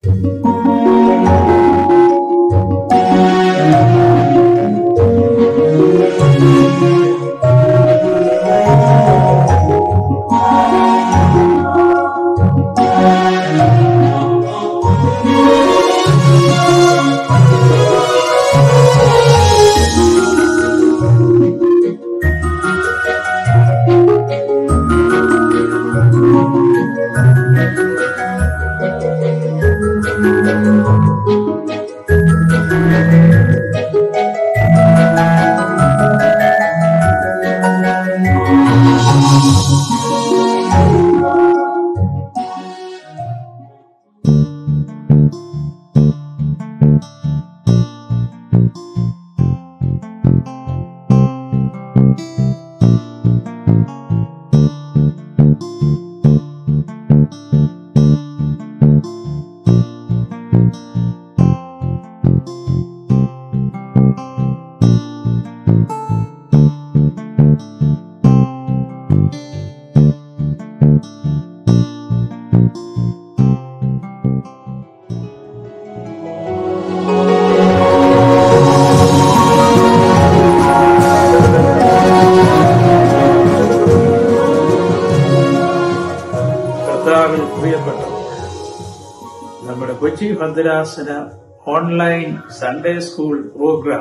കർത്താവിൽ പ്രിയപ്പെട്ടു നമ്മുടെ കൊച്ചി ഭദ്രാസന ഓൺലൈൻ സൺഡേ സ്കൂൾ പ്രോഗ്രാം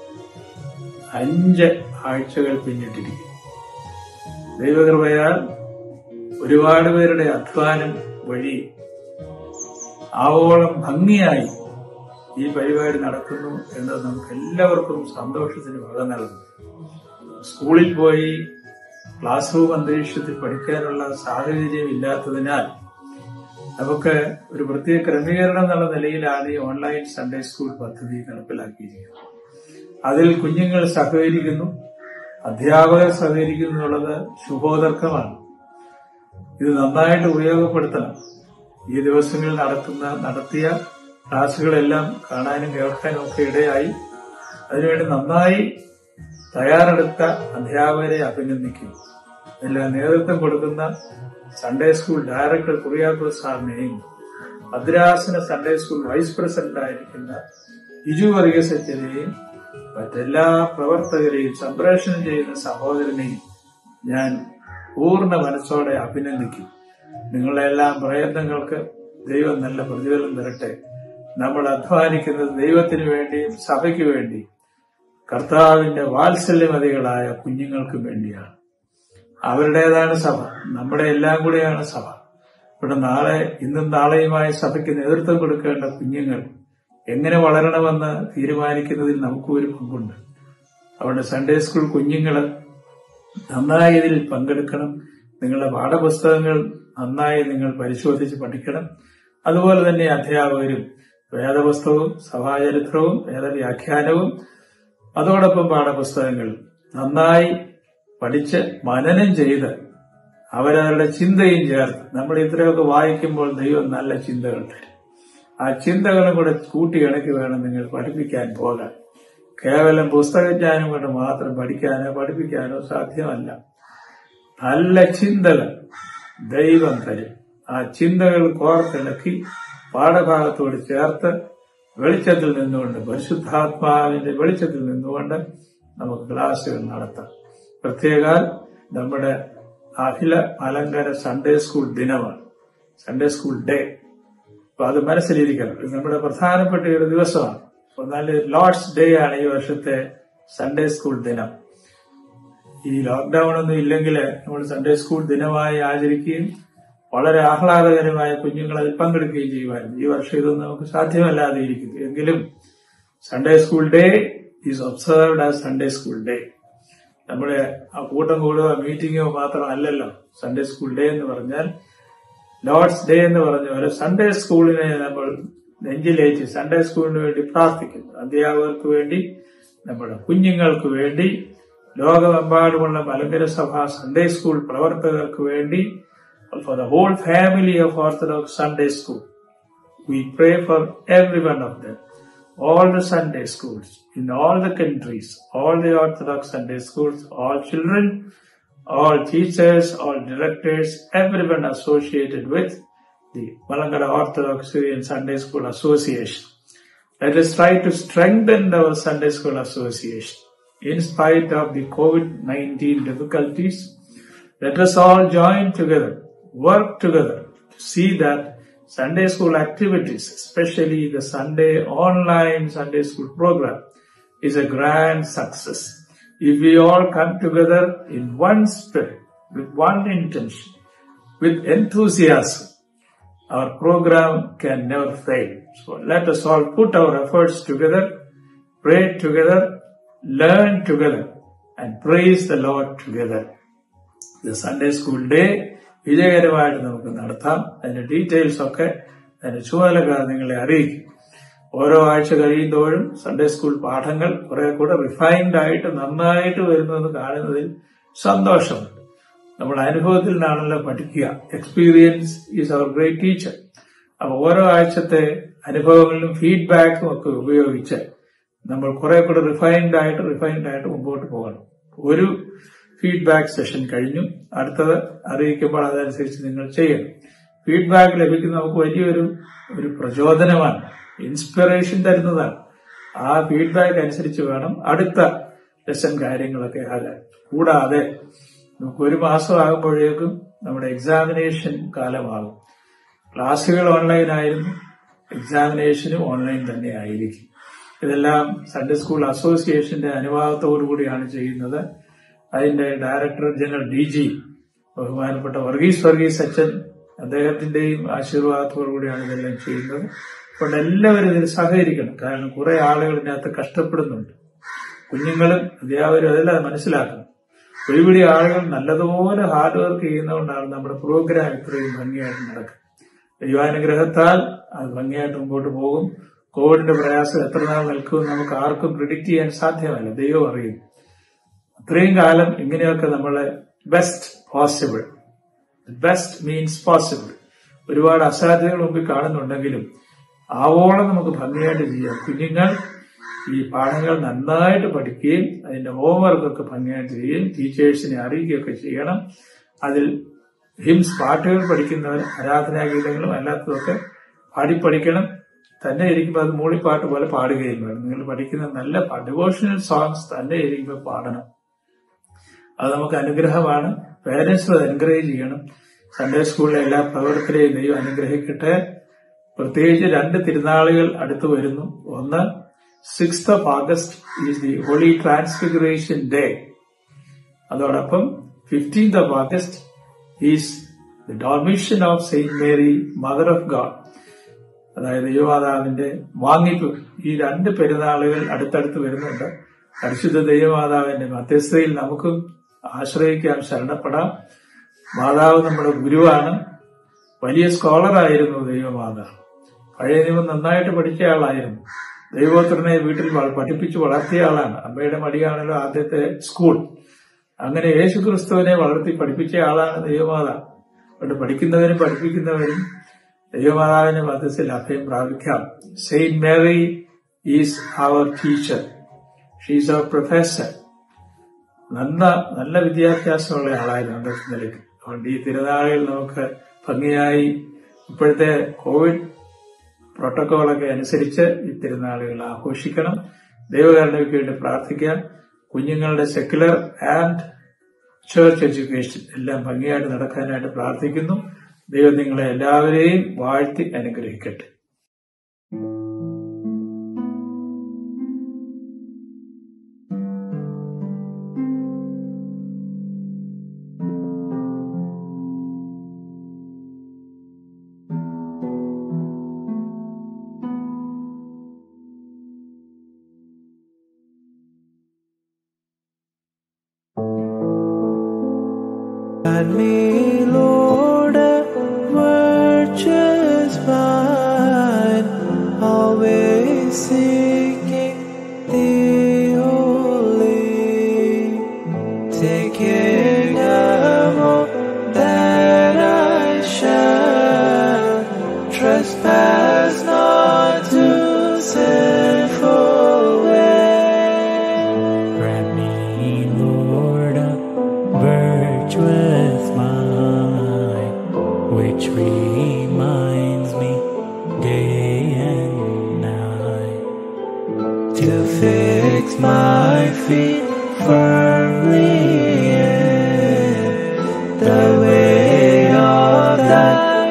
അഞ്ച് ആഴ്ചകൾ പിന്നിട്ടിരിക്കും ദൈവകൃപയാൽ ഒരുപാട് പേരുടെ അധ്വാനം വഴി ആവോളം ഭംഗിയായി ഈ പരിപാടി നടക്കുന്നു എന്നത് നമുക്ക് എല്ലാവർക്കും സന്തോഷത്തിന് വക നൽകുന്നു സ്കൂളിൽ പോയി ക്ലാസ് റൂം അന്തരീക്ഷത്തിൽ പഠിക്കാനുള്ള സാഹചര്യം ഇല്ലാത്തതിനാൽ നമുക്ക് ഒരു പ്രത്യേക ക്രമീകരണം എന്നുള്ള നിലയിലാണ് ഈ ഓൺലൈൻ സൺഡേ സ്കൂൾ പദ്ധതി നടപ്പിലാക്കിയിരിക്കുന്നത് അതിൽ കുഞ്ഞുങ്ങൾ സഹകരിക്കുന്നു അധ്യാപകർ സഹകരിക്കുന്നു എന്നുള്ളത് ശുഭോദർക്കമാണ് ഇത് നന്നായിട്ട് ഉപയോഗപ്പെടുത്തണം ഈ ദിവസങ്ങളിൽ നടത്തുന്ന നടത്തിയ ക്ലാസുകളെല്ലാം കാണാനും കേൾക്കാനും ഒക്കെ ഇടയായി അതിനുവേണ്ടി നന്നായി തയ്യാറെടുത്ത അധ്യാപകരെ അഭിനന്ദിക്കുന്നു ഇതിൽ നേതൃത്വം കൊടുക്കുന്ന സൺഡേ സ്കൂൾ ഡയറക്ടർ കുറിയാക്കോസ് സാറിനെയും ഭദ്രാസന സൺഡേ സ്കൂൾ വൈസ് പ്രസിഡന്റ് ആയിരിക്കുന്ന ഇജു വർഗീസ് അച്ഛനെയും മറ്റെല്ലാ പ്രവർത്തകരെയും സംപ്രേഷണം ചെയ്യുന്ന സഹോദരനെയും ഞാൻ പൂർണ്ണ മനസ്സോടെ അഭിനന്ദിക്കും നിങ്ങളുടെ എല്ലാ പ്രയത്നങ്ങൾക്ക് ദൈവം നല്ല പ്രതിഫലം തരട്ടെ നമ്മൾ അധ്വാനിക്കുന്നത് ദൈവത്തിന് വേണ്ടിയും സഭയ്ക്ക് വേണ്ടിയും കർത്താവിന്റെ വാത്സല്യമതികളായ കുഞ്ഞുങ്ങൾക്ക് വേണ്ടിയാണ് അവരുടേതാണ് സഭ നമ്മുടെ എല്ലാം കൂടെയാണ് സഭ ഇവിടെ നാളെ ഇന്നും നാളെയുമായ സഭയ്ക്ക് നേതൃത്വം കൊടുക്കേണ്ട കുഞ്ഞുങ്ങൾ എങ്ങനെ വളരണമെന്ന് തീരുമാനിക്കുന്നതിൽ നമുക്കും ഒരു പങ്കുണ്ട് അവിടെ സൺഡേ സ്കൂൾ കുഞ്ഞുങ്ങൾ നന്നായി ഇതിൽ പങ്കെടുക്കണം നിങ്ങളുടെ പാഠപുസ്തകങ്ങൾ നന്നായി നിങ്ങൾ പരിശോധിച്ച് പഠിക്കണം അതുപോലെ തന്നെ അധ്യാപകരും വേദപുസ്തകവും സഭാചരിത്രവും വേദവ്യാഖ്യാനവും അതോടൊപ്പം പാഠപുസ്തകങ്ങൾ നന്നായി പഠിച്ച് മനനം ചെയ്ത് അവരവരുടെ ചിന്തയും ചേർത്ത് നമ്മൾ ഇത്രയൊക്കെ വായിക്കുമ്പോൾ ദൈവം നല്ല ചിന്തകൾ തരും ആ ചിന്തകളും കൂടെ കൂട്ടിയിണക്കി വേണം നിങ്ങൾ പഠിപ്പിക്കാൻ പോകാൻ കേവലം പുസ്തകജ്ഞാനം കൊണ്ട് മാത്രം പഠിക്കാനോ പഠിപ്പിക്കാനോ സാധ്യമല്ല നല്ല ചിന്തകൾ ദൈവം തരും ആ ചിന്തകൾ കോർത്തിണക്കി പാഠഭാഗത്തോട് ചേർത്ത് വെളിച്ചത്തിൽ നിന്നുകൊണ്ട് പരിശുദ്ധാത്മാവിന്റെ വെളിച്ചത്തിൽ നിന്നുകൊണ്ട് നമുക്ക് ക്ലാസ്സുകൾ നടത്താം പ്രത്യേക നമ്മുടെ അഖില അലങ്കര സൺഡേ സ്കൂൾ ദിനമാണ് സൺഡേ സ്കൂൾ ഡേ അപ്പൊ അത് മനസ്സിലിരിക്കണം ഇത് നമ്മുടെ പ്രധാനപ്പെട്ട ഒരു ദിവസമാണ് എന്നാൽ ലോർഡ്സ് ഡേ ആണ് ഈ വർഷത്തെ സൺഡേ സ്കൂൾ ദിനം ഈ ലോക്ക്ഡൌൺ ഒന്നും ഇല്ലെങ്കിൽ നമ്മൾ സൺഡേ സ്കൂൾ ദിനമായി ആചരിക്കുകയും വളരെ ആഹ്ലാദകരമായ കുഞ്ഞുങ്ങൾ അതിൽ പങ്കെടുക്കുകയും ചെയ്യുമായിരുന്നു ഈ വർഷം ഇതൊന്നും നമുക്ക് സാധ്യമല്ലാതെ ഇരിക്കുന്നു എങ്കിലും Sunday school day is observed as Sunday school day നമ്മുടെ ആ കൂട്ടം കൂടുക മീറ്റിങ്ങോ മാത്രമല്ലല്ലോ സൺഡേ സ്കൂൾ ഡേ എന്ന് പറഞ്ഞാൽ ലോർഡ്സ് ഡേ എന്ന് പറഞ്ഞ പോലെ സൺഡേ സ്കൂളിനെ നമ്മൾ നെഞ്ചിലേറ്റ് സൺഡേ സ്കൂളിന് വേണ്ടി പ്രാർത്ഥിക്കുന്നു അധ്യാപകർക്ക് വേണ്ടി നമ്മുടെ കുഞ്ഞുങ്ങൾക്ക് വേണ്ടി ലോകമെമ്പാടുമുള്ള മലങ്കര സഭ സൺഡേ സ്കൂൾ പ്രവർത്തകർക്ക് വേണ്ടി for the whole family of Orthodox Sunday School. We pray for every one of them. All the Sunday schools in all the countries, all the Orthodox Sunday schools, all children, all teachers, all directors, everyone associated with the Malangada Orthodox Syrian Sunday School Association. Let us try to strengthen our Sunday School Association. In spite of the COVID-19 difficulties, let us all join together, work together to see that Sunday school activities, especially the Sunday online Sunday school program, is a grand success. If we all come together in one spirit, with one intention, with enthusiasm, our program can never fail. So let us all put our efforts together, pray together, learn together, and praise the Lord together. ഇത് Sunday school day വിജയകരമായിട്ട് നമുക്ക് നടത്താം അതിന്റെ details ഒക്കെ അതിന്റെ ചുമതലക്കാർ നിങ്ങളെ അറിയിക്കും ഓരോ ആഴ്ച കഴിയുന്തോറും സൺഡേ സ്കൂൾ പാഠങ്ങൾ കുറെ കൂടെ റിഫൈൻഡ് ആയിട്ട് നന്നായിട്ട് വരുന്നതെന്ന് കാണുന്നതിൽ സന്തോഷമുണ്ട് നമ്മൾ അനുഭവത്തിൽ നിന്നാണല്ലോ പഠിക്കുക experience is our great teacher അപ്പൊ ഓരോ ആഴ്ചത്തെ അനുഭവങ്ങളിലും ഫീഡ്ബാക്കും ഒക്കെ ഉപയോഗിച്ച് നമ്മൾ കുറെ കൂടെ റിഫൈൻഡ് ആയിട്ട് റിഫൈൻഡ് ആയിട്ട് മുമ്പോട്ട് പോകണം ഒരു ഫീഡ്ബാക്ക് സെഷൻ കഴിഞ്ഞു അടുത്തത് അറിയിക്കുമ്പോൾ അതനുസരിച്ച് നിങ്ങൾ ചെയ്യണം ഫീഡ്ബാക്ക് ലഭിക്കുന്ന നമുക്ക് വലിയൊരു ഒരു പ്രചോദനമാണ് ഇൻസ്പിറേഷൻ തരുന്നതാണ് ആ ഫീഡ്ബാക്ക് അനുസരിച്ച് വേണം അടുത്ത ലെസൺ കാര്യങ്ങളൊക്കെ ആകാൻ കൂടാതെ നമുക്ക് ഒരു മാസം ആകുമ്പോഴേക്കും നമ്മുടെ എക്സാമിനേഷൻ കാലമാകും ക്ലാസ്സുകൾ ഓൺലൈൻ ആയിരുന്നു എക്സാമിനേഷനും ഓൺലൈൻ തന്നെ ആയിരിക്കും ഇതെല്ലാം സൺഡേ സ്കൂൾ അസോസിയേഷന്റെ അനുവാദത്തോടു കൂടിയാണ് ചെയ്യുന്നത് അതിന്റെ ഡയറക്ടർ ജനറൽ ഡി ജി ബഹുമാനപ്പെട്ട വർഗീസ് വർഗീസ് അച്ഛൻ അദ്ദേഹത്തിന്റെയും ആശീർവാദത്തോടു കൂടിയാണ് ഇതെല്ലാം ചെയ്യുന്നത് അതുകൊണ്ട് എല്ലാവരും ഇതിൽ സഹകരിക്കണം കാരണം കുറെ ആളുകൾ ഇതിനകത്ത് കഷ്ടപ്പെടുന്നുണ്ട് കുഞ്ഞുങ്ങളും അധ്യാപകരും അതെല്ലാം മനസ്സിലാക്കണം ഒരുപിടി ആളുകൾ നല്ലതുപോലെ ഹാർഡ് വർക്ക് ചെയ്യുന്നതുകൊണ്ടാണ് നമ്മുടെ പ്രോഗ്രാം ഇത്രയും ഭംഗിയായിട്ട് നടക്കുന്നത് ദൈവാനുഗ്രഹത്താൽ അത് ഭംഗിയായിട്ട് മുമ്പോട്ട് പോകും കോവിഡിന്റെ പ്രയാസം എത്ര നാൾ നിൽക്കുമെന്ന് നമുക്ക് ആർക്കും പ്രിഡിക്റ്റ് ചെയ്യാൻ സാധ്യമല്ല ദൈവം അറിയും അത്രയും കാലം ഇങ്ങനെയൊക്കെ നമ്മളെ best possible best means possible ഒരുപാട് അസാധ്യതകൾ മുമ്പിൽ കാണുന്നുണ്ടെങ്കിലും ആവോളം നമുക്ക് ഭംഗിയായിട്ട് ചെയ്യാം കുഞ്ഞുങ്ങൾ ഈ പാഠങ്ങൾ നന്നായിട്ട് പഠിക്കുകയും അതിന്റെ ഹോംവർക്കൊക്കെ ഭംഗിയായിട്ട് ചെയ്യുകയും ടീച്ചേഴ്സിനെ അറിയിക്കുകയൊക്കെ ചെയ്യണം അതിൽ ഹിംസ് പാട്ടുകൾ പഠിക്കുന്നവർ ആരാധനാഗീതങ്ങളും അല്ലാത്തതൊക്കെ പാടിപ്പഠിക്കണം തന്നെ ഇരിക്കുമ്പോൾ അത് മൂളിപ്പാട്ട് പോലെ പാടുകയും വേണം നിങ്ങൾ പഠിക്കുന്ന നല്ല ഡിവോഷണൽ സോങ്സ് തന്നെ ഇരിക്കുമ്പോൾ പാടണം അത് നമുക്ക് അനുഗ്രഹമാണ് പേരൻസും അത് എൻകറേജ് ചെയ്യണം സൺഡേ സ്കൂളിലെ എല്ലാ പ്രവർത്തനയും ദൈവം അനുഗ്രഹിക്കട്ടെ പ്രത്യേകിച്ച് രണ്ട് തിരുനാളുകൾ അടുത്ത് വരുന്നു ഒന്ന് sixth of August is the holy transfiguration day അതോടൊപ്പം fifteenth of August is the dormition of Saint Mary mother of God അതായത് ദൈവമാതാവിന്റെ വാങ്ങിപ്പ് ഈ രണ്ട് പെരുന്നാളുകൾ അടുത്തടുത്ത് വരുന്നുണ്ട് പരിശുദ്ധ ദൈവമാതാവിന്റെ മധ്യസ്ഥയിൽ നമുക്ക് ആശ്രയിക്കാം ശരണപ്പെടാം മാതാവ് നമ്മുടെ ഗുരുവാണ് വലിയ സ്കോളറായിരുന്നു ദൈവമാതാവ് പഴയ നിയമം നന്നായിട്ട് പഠിച്ച ആളായിരുന്നു ദൈവോത്രനെ വീട്ടിൽ പഠിപ്പിച്ചു വളർത്തിയ ആളാണ് അമ്മയുടെ മടിയാണല്ലോ ആദ്യത്തെ സ്കൂൾ അങ്ങനെ യേശു ക്രിസ്തുവിനെ വളർത്തി പഠിപ്പിച്ച ആളാണ് ദൈവമാതാവ് അതുകൊണ്ട് പഠിക്കുന്നവരും പഠിപ്പിക്കുന്നവരും ദൈവമാതാവിന്റെ മധ്യത്തിൽ അഭയം പ്രാപിക്കാം Saint Mary is our teacher she's our professor നല്ല നല്ല വിദ്യാഭ്യാസമുള്ള ആളായിരുന്നു അന്നത്തെ നിലയ്ക്ക് അതുകൊണ്ട് ഈ തിരുനാളിൽ നമുക്ക് ഭംഗിയായി ഇപ്പോഴത്തെ കോവിഡ് പ്രോട്ടോകോളൊക്കെ അനുസരിച്ച് ഈ തിരുനാളുകൾ ആഘോഷിക്കണം ദൈവകരുണയ്ക്ക് വേണ്ടി പ്രാർത്ഥിക്കാം കുഞ്ഞുങ്ങളുടെ സെക്യുലർ ആൻഡ് ചേർച്ച് എഡ്യൂക്കേഷൻ എല്ലാം ഭംഗിയായിട്ട് നടക്കാനായിട്ട് പ്രാർത്ഥിക്കുന്നു ദൈവം നിങ്ങളെ എല്ലാവരെയും വാഴ്ത്തി അനുഗ്രഹിക്കട്ടെ Guide me, Lord, a virtuous vine, always seeking Thee only. Taking of all that I shall, trespass not to sinful way. Grant me, Lord, a virtuous mind. to fix my feet firmly in the way of thy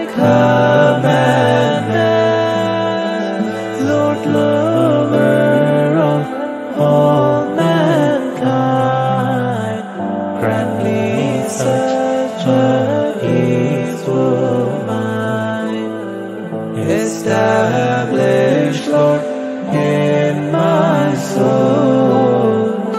commandment. Lord, lover of all mankind, grant me such a peaceful mind. Establish, Lord, in my soul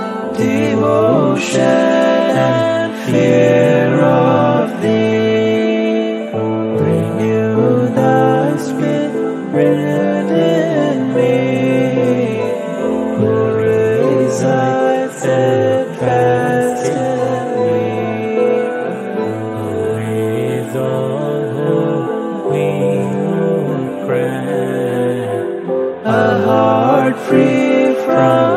devotion and fear of Thee. Renew Thy Spirit in me, who resides steadfastly. With all hope we would grant a heart free from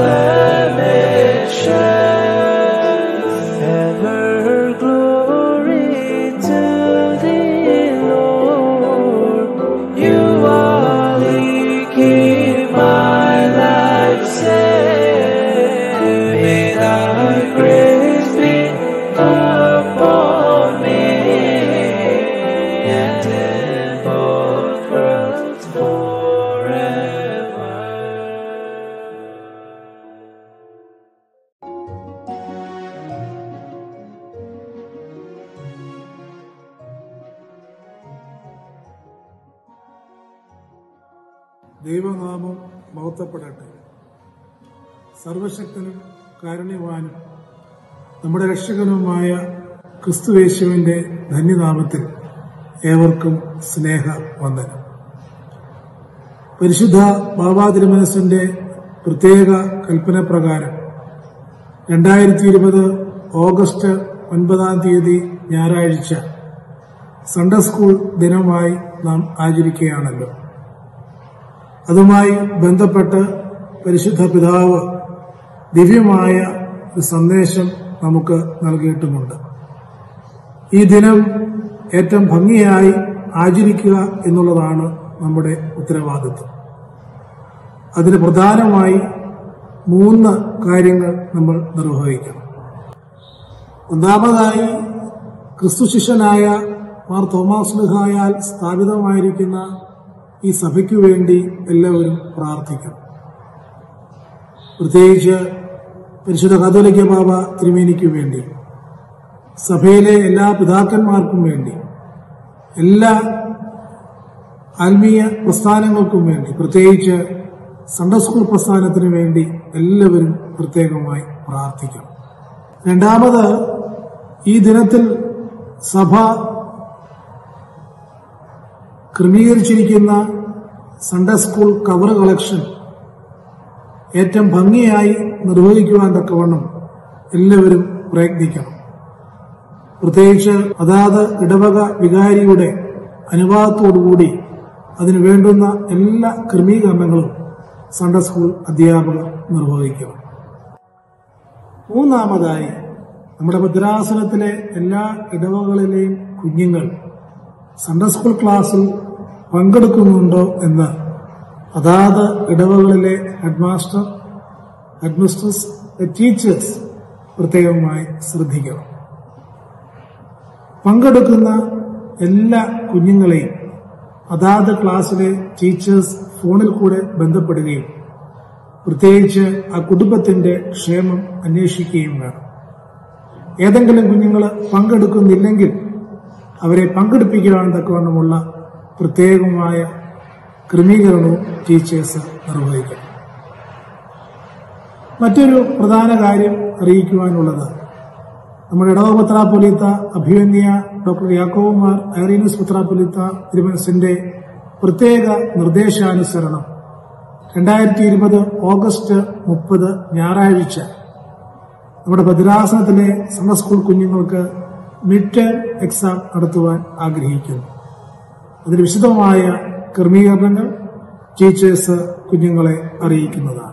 blemishes. Ever glory to Thee, Lord. You only keep my life safe. May Thy grace be upon me and in both worlds forever. ദൈവനാമം മഹത്വപ്പെടട്ടെ സർവശക്തനും കാരുണ്യവാനും നമ്മുടെ രക്ഷകനുമായ ക്രിസ്തുവേശുവിന്റെ ധന്യനാമത്തിൽ ഏവർക്കും സ്നേഹ വന്ദനം പരിശുദ്ധ ബാബാ തിരുമനസിന്റെ പ്രത്യേക കൽപ്പന പ്രകാരം രണ്ടായിരത്തി ഇരുപത് ഓഗസ്റ്റ് ഒൻപതാം തീയതി ഞായറാഴ്ച സൺഡേ സ്കൂൾ ദിനമായി നാം ആചരിക്കുകയാണല്ലോ അതുമായി ബന്ധപ്പെട്ട് പരിശുദ്ധ പിതാവ് ദിവ്യമായ ഒരു സന്ദേശം നമുക്ക് നൽകിയിട്ടുമുണ്ട് ഈ ദിനം ഏറ്റവും ഭംഗിയായി ആചരിക്കുക എന്നുള്ളതാണ് നമ്മുടെ ഉത്തരവാദിത്വം അതിന് പ്രധാനമായി മൂന്ന് കാര്യങ്ങൾ നമ്മൾ നിർവഹിക്കണം ഒന്നാമതായി ക്രിസ്തു ശിഷ്യനായ മാർ തോമാസ് ലിഹായാൽ സ്ഥാപിതമായിരിക്കുന്ന ഈ സഭയ്ക്കു വേണ്ടി എല്ലാവരും പ്രാർത്ഥിക്കണം പ്രത്യേകിച്ച് പരിശുദ്ധ കാതോലിക്ക ബാബ തിരുമേനിക്ക് വേണ്ടി സഭയിലെ എല്ലാ പിതാക്കന്മാർക്കും വേണ്ടി എല്ലാ ആത്മീയ പ്രസ്ഥാനങ്ങൾക്കും വേണ്ടി പ്രത്യേകിച്ച് സൺഡേ സ്കൂൾ പ്രസ്ഥാനത്തിന് വേണ്ടി എല്ലാവരും പ്രത്യേകമായി പ്രാർത്ഥിക്കണം രണ്ടാമത് ഈ ദിനത്തിൽ സഭ ക്രമീകരിച്ചിരിക്കുന്ന സൺഡേ സ്കൂൾ കവർ കളക്ഷൻ ഏറ്റവും ഭംഗിയായി നിർവഹിക്കുവാൻ തക്കവണ്ണം എല്ലാവരും പ്രയത്നിക്കണം പ്രത്യേകിച്ച് അതാത് ഇടവക വികാരിയുടെ അനുവാദത്തോടുകൂടി അതിനു വേണ്ടുന്ന എല്ലാ ക്രമീകരണങ്ങളും സൺഡേ സ്കൂൾ അധ്യാപകർ നിർവഹിക്കണം മൂന്നാമതായി നമ്മുടെ ഭദ്രാസനത്തിലെ എല്ലാ ഇടവകളിലെയും കുഞ്ഞുങ്ങൾ സൺഡേ സ്കൂൾ ക്ലാസ്സിൽ പങ്കെടുക്കുന്നുണ്ടോ എന്ന് അതാത് ഇടവകളിലെ ഹെഡ്മാസ്റ്റർ ഹെഡ്മിസ്ട്രസ് ടീച്ചേഴ്സ് പ്രത്യേകമായി ശ്രദ്ധിക്കണം പങ്കെടുക്കുന്ന എല്ലാ കുഞ്ഞുങ്ങളെയും അതാത് ക്ലാസ്സിലെ ടീച്ചേഴ്സ് ഫോണിൽ കൂടെ ബന്ധപ്പെടുകയും പ്രത്യേകിച്ച് ആ കുടുംബത്തിന്റെ ക്ഷേമം അന്വേഷിക്കുകയും വേണം ഏതെങ്കിലും കുഞ്ഞുങ്ങൾ പങ്കെടുക്കുന്നില്ലെങ്കിൽ അവരെ പങ്കെടുപ്പിക്കുവാൻ തക്കവണ്ണമുള്ള പ്രത്യേകമായ ക്രമീകരണവും ടീച്ചേഴ്സ് നിർവഹിക്കണം മറ്റൊരു പ്രധാന കാര്യം അറിയിക്കുവാനുള്ളത് നമ്മുടെ ഇടവ പത്രാപ്പൊലിത്ത അഭിമന്യ ഡോക്ടർ യാക്കോവുമാർ ഐറീനസ് പത്രാപ്പൊലിത്ത തിരുമനസിന്റെ പ്രത്യേക നിർദ്ദേശാനുസരണം രണ്ടായിരത്തി ഇരുപത് ഓഗസ്റ്റ് മുപ്പത് ഞായറാഴ്ച നമ്മുടെ ഭദ്രാസനത്തിലെ സമ്മർ സ്കൂൾ കുഞ്ഞുങ്ങൾക്ക് മിഡ് ടേം എക്സാം നടത്തുവാൻ ആഗ്രഹിക്കുന്നു അതിന് വിശദമായ ക്രമീകരണങ്ങൾ ടീച്ചേഴ്സ് കുഞ്ഞുങ്ങളെ അറിയിക്കുന്നതാണ്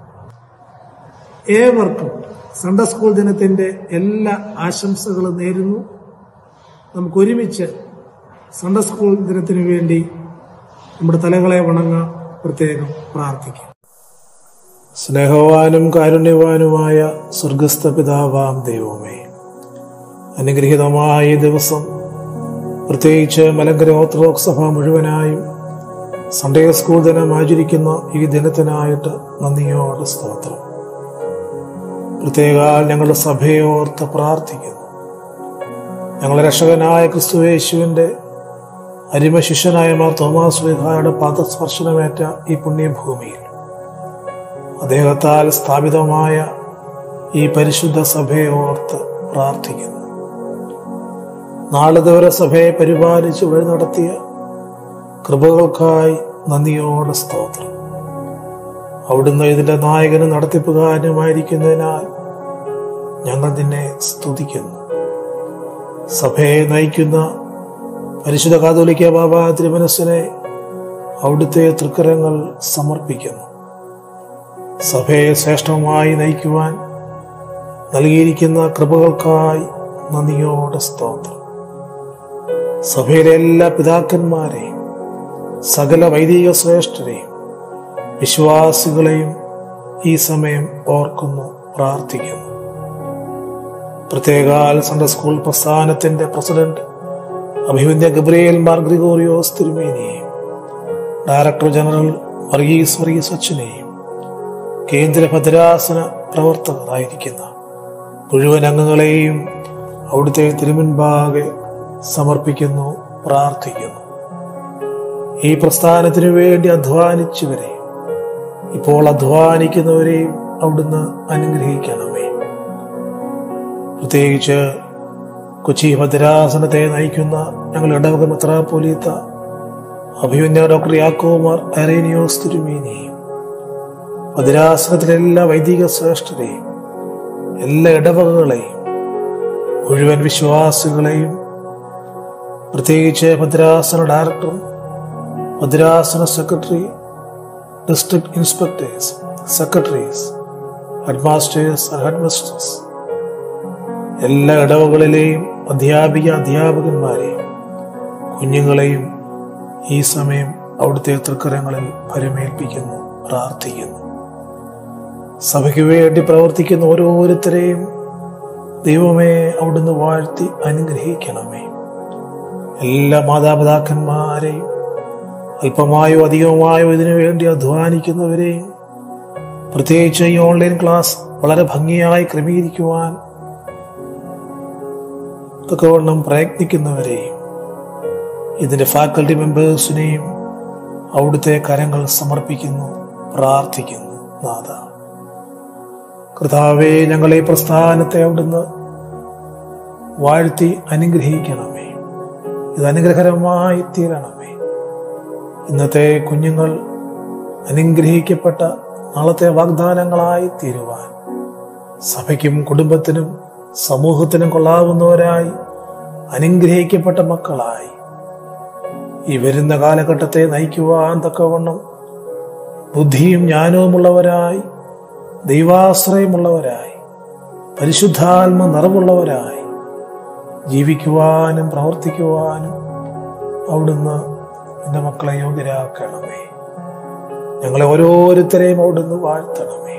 ഏവർക്കും സൺഡേ സ്കൂൾ ദിനത്തിന്റെ എല്ലാ ആശംസകളും നേരുന്നു നമുക്ക് ഒരുമിച്ച് സൺഡേ സ്കൂൾ ദിനത്തിനു വേണ്ടി നമ്മുടെ തലകളെ വണങ്ങാൻ പ്രത്യേകം പ്രാർത്ഥിക്കാം സ്നേഹവാനും കാരുണ്യവാനുമായ സ്വർഗസ്ഥ പിതാവാം ദൈവമേ അനുഗ്രഹീതമായ ഈ ദിവസം പ്രത്യേകിച്ച് മലങ്കര ഓർത്തഡോക്സ് സഭ മുഴുവനായും സൺഡേ സ്കൂൾ ദിനം ആചരിക്കുന്ന ഈ ദിനത്തിനായിട്ട് നന്ദിയോടെ സ്തോത്രം പ്രത്യേക ഞങ്ങളുടെ സഭയെ ഓർത്ത് പ്രാർത്ഥിക്കുന്നു ഞങ്ങളുടെ രക്ഷകനായ ക്രിസ്തുവേശുവിന്റെ അരിമ ശിഷ്യനായ മാർ തോമാസ് വിഹായുടെ പാദസ്പർശനമേറ്റ ഈ പുണ്യഭൂമിയിൽ അദ്ദേഹത്താൽ സ്ഥാപിതമായ ഈ പരിശുദ്ധ സഭയെ ഓർത്ത് പ്രാർത്ഥിക്കുന്നു നാളിതുവരെ സഭയെ പരിപാലിച്ച് വഴി നടത്തിയ കൃപകൾക്കായി നന്ദിയോടെ സ്തോത്രം അവിടുന്ന് ഇതിന്റെ നായകനും നടത്തിപ്പുകാരനുമായിരിക്കുന്നതിനാൽ ഞങ്ങൾ നിന്നെ സ്തുതിക്കുന്നു സഭയെ നയിക്കുന്ന പരിശുദ്ധ കാതോലിക്ക ബാബ തിരുമനസ്സിനെ അവിടുത്തെ തൃക്കരങ്ങൾ സമർപ്പിക്കുന്നു സഭയെ ശ്രേഷ്ഠമായി നയിക്കുവാൻ നൽകിയിരിക്കുന്ന കൃപകൾക്കായി നന്ദിയോടെ സ്തോത്രം സഭയിലെ എല്ലാ പിതാക്കന്മാരെയും സകല വൈദിക ശ്രേഷ്ഠരെയും വിശ്വാസികളെയും ഈ സമയം ഓർക്കുന്നു പ്രാർത്ഥിക്കുന്നു പ്രത്യേകാൽ സൺഡേ സ്കൂൾ പ്രസ്ഥാനത്തിന്റെ പ്രസിഡന്റ് അഭിമന്യ ഗബ്രിയേൽ മാർ ഗ്രിഗോറിയോസ് തിരുമേനിയെയും ഡയറക്ടർ ജനറൽ വർഗീസ് വർഗീസ് അച്ഛനെയും കേന്ദ്ര ഭദ്രാസന പ്രവർത്തകരായിരിക്കുന്ന മുഴുവൻ അംഗങ്ങളെയും അവിടുത്തെ തിരുമുൻപാകെ സമർപ്പിക്കുന്നു പ്രാർത്ഥിക്കുന്നു ഈ പ്രസ്ഥാനത്തിനു വേണ്ടി അധ്വാനിച്ചവരെയും ഇപ്പോൾ അധ്വാനിക്കുന്നവരെയും അവിടുന്ന് അനുഗ്രഹിക്കണമേ പ്രത്യേകിച്ച് കൊച്ചി ഭദ്രാസനത്തെ നയിക്കുന്ന ഞങ്ങൾ ഇടവക മെത്രാപോലീത്ത അഭിമന്യ ഡോക്ടർ യാക്കോമാർ അറേനിയോസ് തിരുമേനിയെയും ഭദ്രാസനത്തിലെ എല്ലാ വൈദിക ശ്രേഷ്ഠരെയും എല്ലാ ഇടവകകളെയും മുഴുവൻ വിശ്വാസികളെയും പ്രത്യേകിച്ച് ഭദ്രാസന ഡയറക്ടറും ഭദ്രാസന secretary district inspectors secretaries headmasters headmistresses എല്ലാ ഇടവകളിലെയും അധ്യാപിക അധ്യാപകന്മാരെയും കുഞ്ഞുങ്ങളെയും ഈ സമയം അവിടുത്തെ തൃക്കരങ്ങളിൽ പരമേൽപ്പിക്കുന്നു പ്രാർത്ഥിക്കുന്നു സഭയ്ക്ക് വേണ്ടി പ്രവർത്തിക്കുന്ന ഓരോരുത്തരെയും ദൈവമേ അവിടുന്ന് വാഴ്ത്തി അനുഗ്രഹിക്കണമേ എല്ലാ മാതാപിതാക്കന്മാരെയും അല്പമായോ അധികമായോ ഇതിനു വേണ്ടി അധ്വാനിക്കുന്നവരെയും പ്രത്യേകിച്ച് ഈ ഓൺലൈൻ ക്ലാസ് വളരെ ഭംഗിയായി ക്രമീകരിക്കുവാൻ തക്കവണ്ണം പ്രയത്നിക്കുന്നവരെയും ഇതിന്റെ ഫാക്കൽറ്റി മെമ്പേഴ്സിനെയും അവിടുത്തെ കരങ്ങൾ സമർപ്പിക്കുന്നു പ്രാർത്ഥിക്കുന്നു നാഥ കർത്താവെ ഞങ്ങളെ പ്രസ്ഥാനത്തെ അവിടുന്ന് വാഴ്ത്തി അനുഗ്രഹിക്കണമേ ഇത് അനുഗ്രഹകരമായി തീരണമേ ഇന്നത്തെ കുഞ്ഞുങ്ങൾ അനുഗ്രഹിക്കപ്പെട്ട നാളത്തെ വാഗ്ദാനങ്ങളായി തീരുവാൻ സഭയ്ക്കും കുടുംബത്തിനും സമൂഹത്തിനും കൊള്ളാവുന്നവരായി അനുഗ്രഹിക്കപ്പെട്ട മക്കളായി ഈ വരുന്ന കാലഘട്ടത്തെ നയിക്കുവാൻ തക്കവണ്ണം ബുദ്ധിയും ജ്ഞാനവുമുള്ളവരായി ദൈവാശ്രയമുള്ളവരായി പരിശുദ്ധാത്മ നിറവുള്ളവരായി ജീവിക്കുവാനും പ്രവർത്തിക്കുവാനും അവിടുന്ന് എൻ്റെ മക്കളെ യോഗ്യരാക്കണമേ ഞങ്ങളെ ഓരോരുത്തരെയും അവിടുന്ന് വാഴ്ത്തണമേ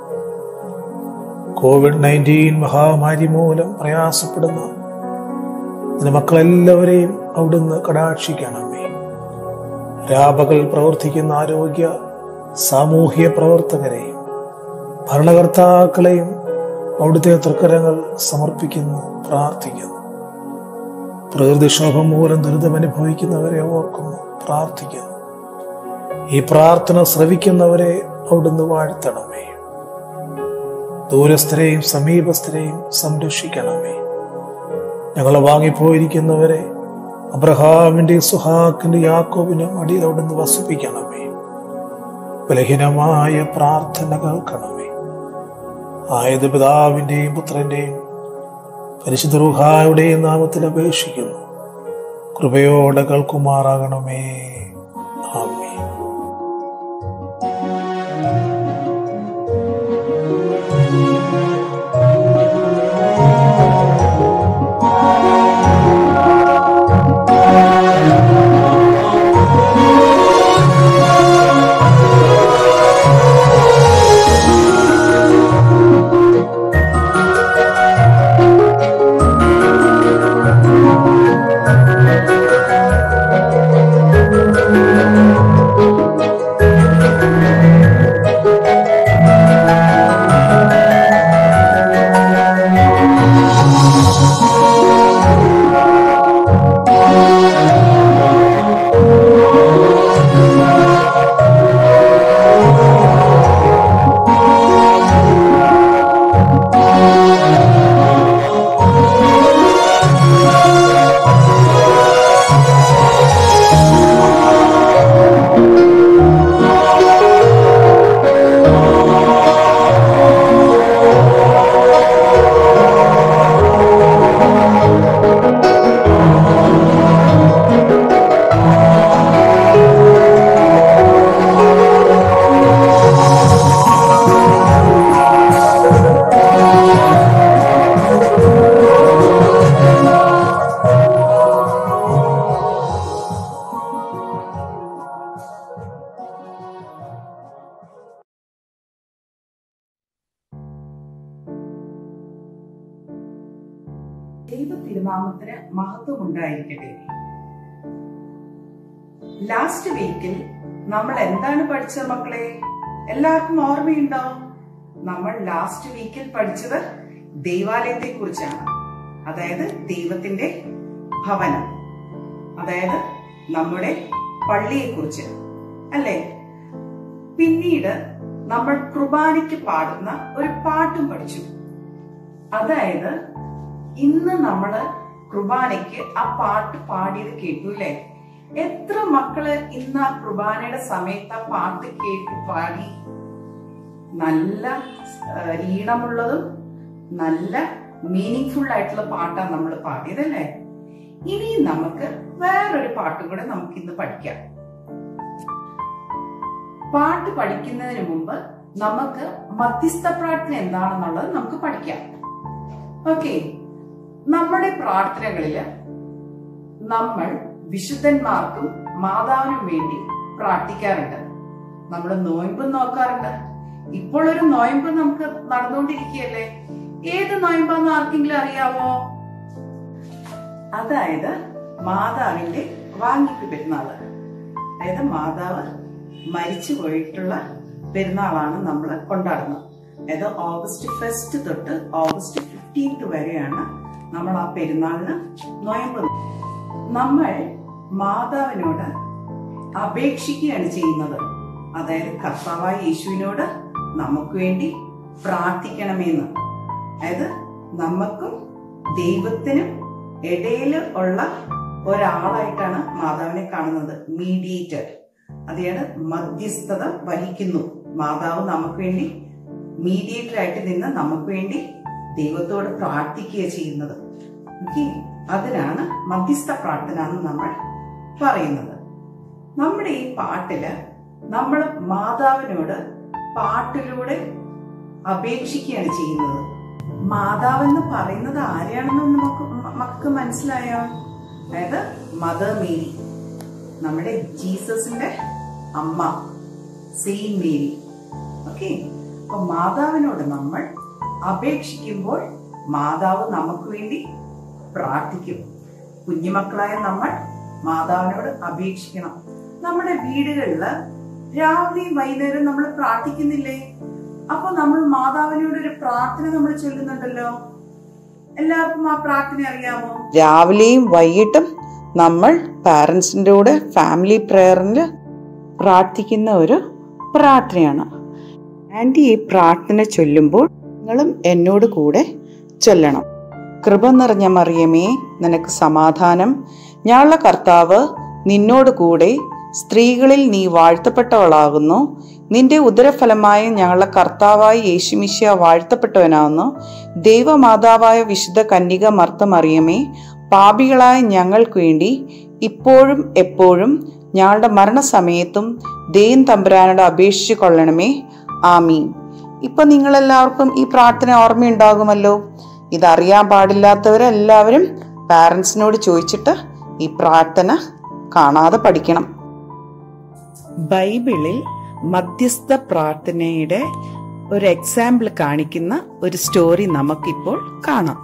കോവിഡ് നയൻറ്റീൻ മഹാമാരി മൂലം പ്രയാസപ്പെടുന്ന എൻ്റെ മക്കളെല്ലാവരെയും അവിടുന്ന് കടാക്ഷിക്കണമേ രാപകൽ പ്രവർത്തിക്കുന്ന ആരോഗ്യ സാമൂഹ്യ പ്രവർത്തകരെയും ഭരണകർത്താക്കളെയും അവിടുത്തെ തൃക്കരങ്ങൾ സമർപ്പിക്കുന്നു പ്രാർത്ഥിക്കുന്നു പ്രകൃതിക്ഷോഭം മൂലം ദുരിതമനുഭവിക്കുന്നവരെ ഓർക്കുന്നു പ്രാർത്ഥിക്കുന്നു ഈ പ്രാർത്ഥന ശ്രവിക്കുന്നവരെ അവിടുന്ന് വാഴ്ത്തണമേ ദൂരസ്ഥരെയും സമീപസ്ഥരെയും സംരക്ഷിക്കണമേ ഞങ്ങളെ വാങ്ങിപ്പോയിരിക്കുന്നവരെ അബ്രഹാമിന്റെ സുഹാക്കിന്റെ യാക്കോബിനും അടിയിൽ അവിടുന്ന് വസിപ്പിക്കണമേ ബലഹീനമായ പ്രാർത്ഥന കേൾക്കണമേ ആയത് പിതാവിന്റെയും പുത്രന്റെയും പരിശുദ്ധ റുഹായുടെയും നാമത്തിൽ അപേക്ഷിക്കുന്നു കൃപയോടെ കേൾക്കുമാറാകണമേ ആമേ Thank ദൈവ തിരുനാമത്തിന് മഹത്വം ഉണ്ടായിരിക്കട്ടെ ലാസ്റ്റ് വീക്കിൽ നമ്മൾ എന്താണ് പഠിച്ചത് മക്കളെ എല്ലാവർക്കും ഓർമ്മയുണ്ടോ നമ്മൾ ലാസ്റ്റ് വീക്കിൽ പഠിച്ചത് ദൈവാലയത്തെ കുറിച്ചാണ് അതായത് ദൈവത്തിന്റെ ഭവനം അതായത് നമ്മുടെ പള്ളിയെ കുറിച്ച് അല്ലേ പിന്നീട് നമ്മൾ കുർബാനയ്ക്ക് പാടുന്ന ഒരു പാട്ടും പഠിച്ചു അതായത് ഇന്ന് നമ്മള് കുർബാനയ്ക്ക് ആ പാട്ട് പാടിയത് കേട്ടു അല്ലേ എത്ര മക്കള് ഇന്ന് ആ കുർബാനയുടെ സമയത്ത് ആ പാട്ട് കേട്ടു പാടി നല്ല ആ, ഈണമുള്ളതും നല്ല മീനിങ് ഫുൾ ആയിട്ടുള്ള പാട്ടാണ് നമ്മൾ പാടിയതല്ലേ ഇനി നമുക്ക് വേറൊരു പാട്ടും കൂടെ നമുക്ക് ഇന്ന് പഠിക്കാം പാട്ട് പഠിക്കുന്നതിന് മുമ്പ് നമുക്ക് മധ്യസ്ഥ പ്രാർത്ഥന എന്താണെന്നുള്ളത് നമുക്ക് പഠിക്കാം ഓക്കെ നമ്മുടെ പ്രാർത്ഥനകളില് നമ്മൾ വിശുദ്ധന്മാർക്കും മാതാവിനും വേണ്ടി പ്രാർത്ഥിക്കാറുണ്ട് നമ്മൾ നോയമ്പ് നോക്കാറുണ്ട് ഇപ്പോൾ ഒരു നോയമ്പ് നമുക്ക് നടന്നുകൊണ്ടിരിക്കുകയല്ലേ ഏത് നോയമ്പാന്ന് ആർക്കെങ്കിലും അറിയാമോ അതായത് മാതാവിന്റെ വാങ്ങിപ്പ് പെരുന്നാള് അതായത് മാതാവ് മരിച്ചു പോയിട്ടുള്ള പെരുന്നാളാണ് നമ്മൾ കൊണ്ടാടുന്നത് അതായത് ഓഗസ്റ്റ് ഫസ്റ്റ് തൊട്ട് ഓഗസ്റ്റ് ഫിഫ്റ്റീൻത്ത് വരെയാണ് നമ്മൾ ആ പെരുന്നാളിന് നോയമ്പ് നമ്മൾ മാതാവിനോട് അപേക്ഷിക്കുകയാണ് ചെയ്യുന്നത് അതായത് കർത്താവായ യേശുവിനോട് നമുക്ക് വേണ്ടി പ്രാർത്ഥിക്കണമെന്ന് അതായത് നമുക്കും ദൈവത്തിനും ഇടയിൽ ഉള്ള ഒരാളായിട്ടാണ് മാതാവിനെ കാണുന്നത് മീഡിയേറ്റർ അതായത് മധ്യസ്ഥത വഹിക്കുന്നു മാതാവ് നമുക്ക് വേണ്ടി മീഡിയേറ്റർ ആയിട്ട് നിന്ന് നമുക്ക് വേണ്ടി ദൈവത്തോട് പ്രാർത്ഥിക്കുക ചെയ്യുന്നത് ഓക്കെ അതിനാണ് മധ്യസ്ഥ പ്രാർത്ഥന എന്ന് നമ്മൾ പറയുന്നത് നമ്മുടെ ഈ പാട്ടില് നമ്മൾ മാതാവിനോട് പാട്ടിലൂടെ അപേക്ഷിക്കുകയാണ് ചെയ്യുന്നത് മാതാവ് എന്ന് പറയുന്നത് ആരെയാണെന്ന് നമുക്ക് മക്കൾക്ക് മനസ്സിലായോ അതായത് മദർ മേരി നമ്മുടെ ജീസസിന്റെ അമ്മ സെയിം മേരി ഓക്കെ അപ്പൊ മാതാവിനോട് നമ്മൾ അപേക്ഷിക്കുമ്പോൾ മാതാവ് നമുക്ക് വേണ്ടി പ്രാർത്ഥിക്കും കുഞ്ഞുമക്കളായ നമ്മൾ മാതാവിനോട് അപേക്ഷിക്കണം നമ്മുടെ വീടുകളില് രാവിലെയും വൈകുന്നേരം നമ്മൾ പ്രാർത്ഥിക്കുന്നില്ലേ അപ്പൊ നമ്മൾ മാതാവിനോട് ഒരു പ്രാർത്ഥന നമ്മൾ ചൊല്ലുന്നുണ്ടല്ലോ എല്ലാവർക്കും ആ പ്രാർത്ഥന അറിയാമോ രാവിലെയും വൈകിട്ടും നമ്മൾ പാരൻസിൻ്റെ കൂടെ ഫാമിലി പ്രേയറിൽ പ്രാർത്ഥിക്കുന്ന ഒരു പ്രാർത്ഥനയാണ് ആൻറ്റി ഈ പ്രാർത്ഥന ചൊല്ലുമ്പോൾ നിങ്ങളും എന്നോട് കൂടെ ചൊല്ലണം കൃപ നിറഞ്ഞ മറിയമേ നിനക്ക് സമാധാനം ഞാനുള്ള കർത്താവ് നിന്നോട് കൂടെ സ്ത്രീകളിൽ നീ വാഴ്ത്തപ്പെട്ടവളാകുന്നു നിന്റെ ഉദരഫലമായ ഞങ്ങളുടെ കർത്താവായ യേശുമിശിയ വാഴ്ത്തപ്പെട്ടവനാകുന്നു ദൈവമാതാവായ വിശുദ്ധ കന്യക മർത്തമറിയമേ പാപികളായ ഞങ്ങൾക്ക് വേണ്ടി ഇപ്പോഴും എപ്പോഴും ഞങ്ങളുടെ മരണസമയത്തും ദൈവം തമ്പുരാനോട് അപേക്ഷിച്ചു കൊള്ളണമേ ആമീൻ ഇപ്പൊ നിങ്ങളെല്ലാവർക്കും ഈ പ്രാർത്ഥന ഓർമ്മയുണ്ടാകുമല്ലോ ഇതറിയാൻ പാടില്ലാത്തവരെല്ലാവരും പാരൻസിനോട് ചോദിച്ചിട്ട് ഈ പ്രാർത്ഥന കാണാതെ പഠിക്കണം ബൈബിളിൽ മധ്യസ്ഥ പ്രാർത്ഥനയുടെ ഒരു എക്സാമ്പിൾ കാണിക്കുന്ന ഒരു സ്റ്റോറി നമുക്കിപ്പോൾ കാണാം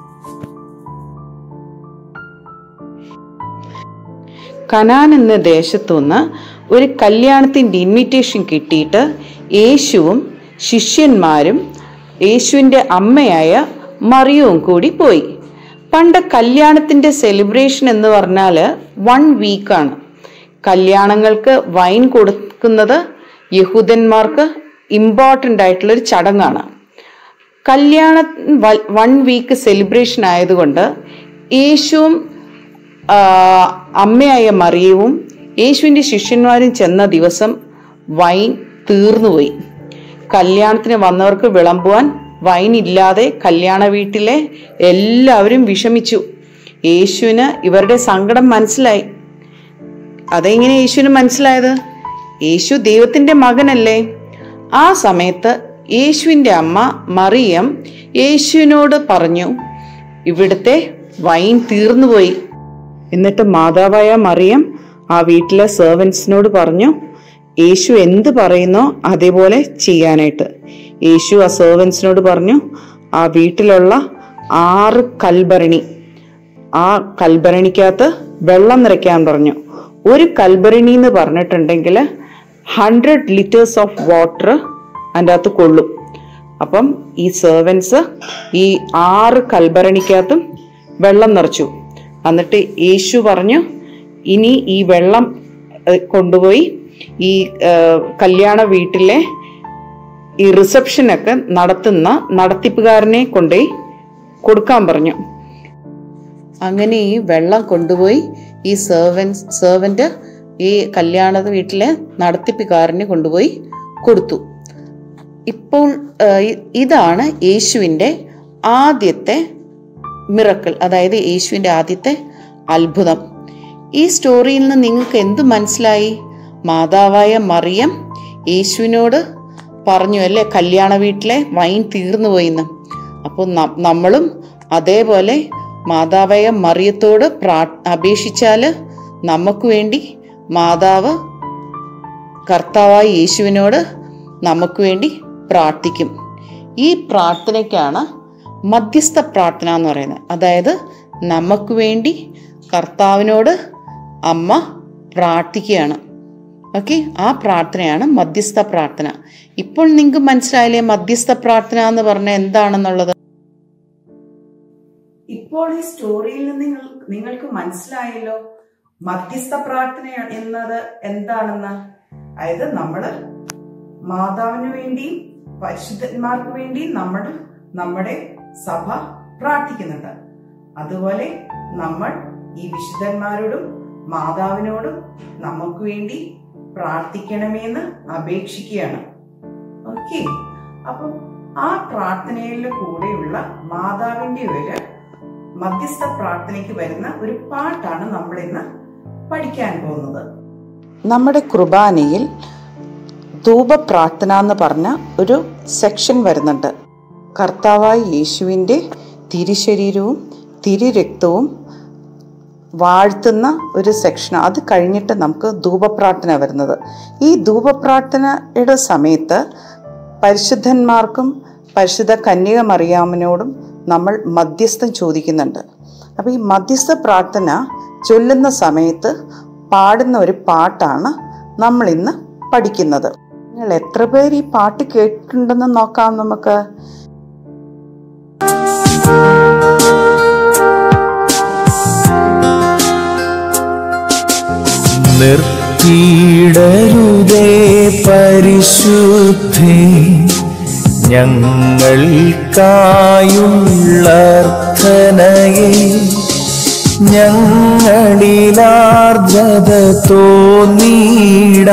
കനാൻ എന്ന ദേശത്തുനിന്ന് ഒരു കല്യാണത്തിന്റെ ഇൻവിറ്റേഷൻ കിട്ടിയിട്ട് യേശുവും ശിഷ്യന്മാരും യേശുവിന്റെ അമ്മയായ മറിയവും കൂടി പോയി പണ്ട് കല്യാണത്തിന്റെ സെലിബ്രേഷൻ എന്ന് പറഞ്ഞാൽ വൺ വീക്കാണ് കല്യാണങ്ങൾക്ക് വൈൻ കൊടുക്കുന്നത് യഹൂദന്മാർക്ക് ഇമ്പോർട്ടൻ്റ് ആയിട്ടുള്ള ഒരു ചടങ്ങാണ് കല്യാണ വൺ വീക്ക് സെലിബ്രേഷൻ ആയതുകൊണ്ട് യേശുവും ആ, അമ്മയായ മറിയവും യേശുവിൻ്റെ ശിഷ്യന്മാരും ചെന്ന ദിവസം വൈൻ തീർന്നുപോയി കല്യാണത്തിന് വന്നവർക്ക് വിളമ്പുവാൻ വൈൻ ഇല്ലാതെ കല്യാണ വീട്ടിലെ എല്ലാവരും വിഷമിച്ചു യേശുവിന് ഇവരുടെ സങ്കടം മനസ്സിലായി അതെങ്ങനെ യേശുവിന് മനസ്സിലായത് യേശു ദൈവത്തിന്റെ മകനല്ലേ ആ സമയത്ത് യേശുവിന്റെ അമ്മ മറിയം യേശുവിനോട് പറഞ്ഞു ഇവിടുത്തെ വൈൻ തീർന്നുപോയി എന്നിട്ട് മാതാവായ മറിയം ആ വീട്ടിലെ സെർവൻസിനോട് പറഞ്ഞു യേശു എന്ത് പറയുന്നോ അതേപോലെ ചെയ്യാനായിട്ട് യേശു ആ സെർവൻസിനോട് പറഞ്ഞു ആ വീട്ടിലുള്ള ആറ് കൽഭരണി ആ കൽഭരണിക്കകത്ത് വെള്ളം നിറയ്ക്കാൻ പറഞ്ഞു ഒരു കൽഭരണി എന്ന് പറഞ്ഞിട്ടുണ്ടെങ്കിൽ ഹൺഡ്രഡ് ലിറ്റേഴ്സ് ഓഫ് വാട്ടർ അതിൻ്റെ അകത്ത് കൊള്ളും അപ്പം ഈ സെർവൻസ് ഈ ആറ് കൽഭരണിക്കകത്തും വെള്ളം നിറച്ചു എന്നിട്ട് യേശു പറഞ്ഞു ഇനി ഈ വെള്ളം ഏഹ്, കൊണ്ടുപോയി ഈ ഏഹ്, കല്യാണ വീട്ടിലെ ഈ റിസപ്ഷനൊക്കെ നടത്തുന്ന നടത്തിപ്പുകാരനെ കൊണ്ടുപോയി കൊടുക്കാൻ പറഞ്ഞു അങ്ങനെ ഈ വെള്ളം കൊണ്ടുപോയി ഈ സെർവൻസ് സെർവൻ്റ് ഈ കല്യാണ വീട്ടിലെ നടത്തിപ്പുകാരന് കൊണ്ടുപോയി കൊടുത്തു ഇപ്പോൾ ആ, ഇ- ഇതാണ് യേശുവിൻ്റെ ആദ്യത്തെ മിറക്കിൾ അതായത് യേശുവിൻ്റെ ആദ്യത്തെ അത്ഭുതം ഈ സ്റ്റോറിയിൽ നിന്ന് നിങ്ങൾക്ക് എന്ത് മനസ്സിലായി മാതാവായ മറിയം യേശുവിനോട് പറഞ്ഞു അല്ലേ കല്യാണ വീട്ടിലെ വൈൻ തീർന്നു പോയിന്ന് അപ്പോൾ ന- നമ്മളും അതേപോലെ മാതാവായ മറിയത്തോട് പ്രാ അപേക്ഷിച്ചാൽ നമുക്ക് വേണ്ടി മാതാവ് കർത്താവായ യേശുവിനോട് നമുക്ക് വേണ്ടി പ്രാർത്ഥിക്കും ഈ പ്രാർത്ഥനയ്ക്കാണ് മധ്യസ്ഥ പ്രാർത്ഥന എന്ന് പറയുന്നത് അതായത് നമുക്ക് വേണ്ടി കർത്താവിനോട് അമ്മ പ്രാർത്ഥിക്കുകയാണ് ഓക്കെ ആ പ്രാർത്ഥനയാണ് മധ്യസ്ഥ പ്രാർത്ഥന ഇപ്പോൾ നിങ്ങൾക്ക് മനസ്സിലായില്ലേ മധ്യസ്ഥ പ്രാർത്ഥന എന്ന് പറഞ്ഞാൽ എന്താണെന്നുള്ളത് ഇപ്പോൾ ഈ സ്റ്റോറിയിൽ നിന്ന് നിങ്ങൾ നിങ്ങൾക്ക് മനസ്സിലായല്ലോ മധ്യസ്ഥ പ്രാർത്ഥന എന്നത് എന്താണെന്ന് അതായത് നമ്മള് മാതാവിന് വേണ്ടിയും പരിശുദ്ധന്മാർക്ക് വേണ്ടിയും നമ്മൾ നമ്മുടെ സഭ പ്രാർത്ഥിക്കുന്നുണ്ട് അതുപോലെ നമ്മൾ ഈ വിശുദ്ധന്മാരോടും മാതാവിനോടും നമുക്ക് വേണ്ടി പ്രാർത്ഥിക്കണമെന്ന് അപേക്ഷിക്കുകയാണ് ഓക്കെ അപ്പം ആ പ്രാർത്ഥനയിലെ കൂടെയുള്ള മാതാവിന്റെ ഒരു മധ്യസ്ഥ പ്രാർത്ഥനയ്ക്ക് വരുന്ന ഒരു പാട്ടാണ് നമ്മൾ ഇന്ന് പഠിക്കാൻ പോകുന്നത് നമ്മുടെ കുർബാനയിൽ ധൂപപ്രാർത്ഥന എന്ന് പറഞ്ഞ ഒരു സെക്ഷൻ വരുന്നുണ്ട് കർത്താവായ യേശുവിൻ്റെ തിരുശരീരവും തിരുരക്തവും വാഴ്ത്തുന്ന ഒരു സെക്ഷൻ അത് കഴിഞ്ഞിട്ട് നമുക്ക് ധൂപപ്രാർത്ഥന വരുന്നത് ഈ ധൂപപ്രാർത്ഥനയുടെ സമയത്ത് പരിശുദ്ധന്മാർക്കും പരിശുദ്ധ കന്യക മറിയാമനോടും നമ്മൾ മധ്യസ്ഥം ചോദിക്കുന്നുണ്ട് അപ്പോൾ ഈ മധ്യസ്ഥ പ്രാർത്ഥന ചൊല്ലുന്ന സമയത്ത് പാടുന്ന ഒരു പാട്ടാണ് നമ്മൾ ഇന്ന് പഠിക്കുന്നത് നിങ്ങൾ എത്ര പേര് ഈ പാട്ട് കേട്ടിട്ടുണ്ടെന്ന് നോക്കാം നമുക്ക് നിർത്തിയിടരുതേ പരിശുദ്ധി ഞങ്ങൾക്കായുള്ളർത്ഥനയെ ഞങ്ങളിലാർജത തോന്നീട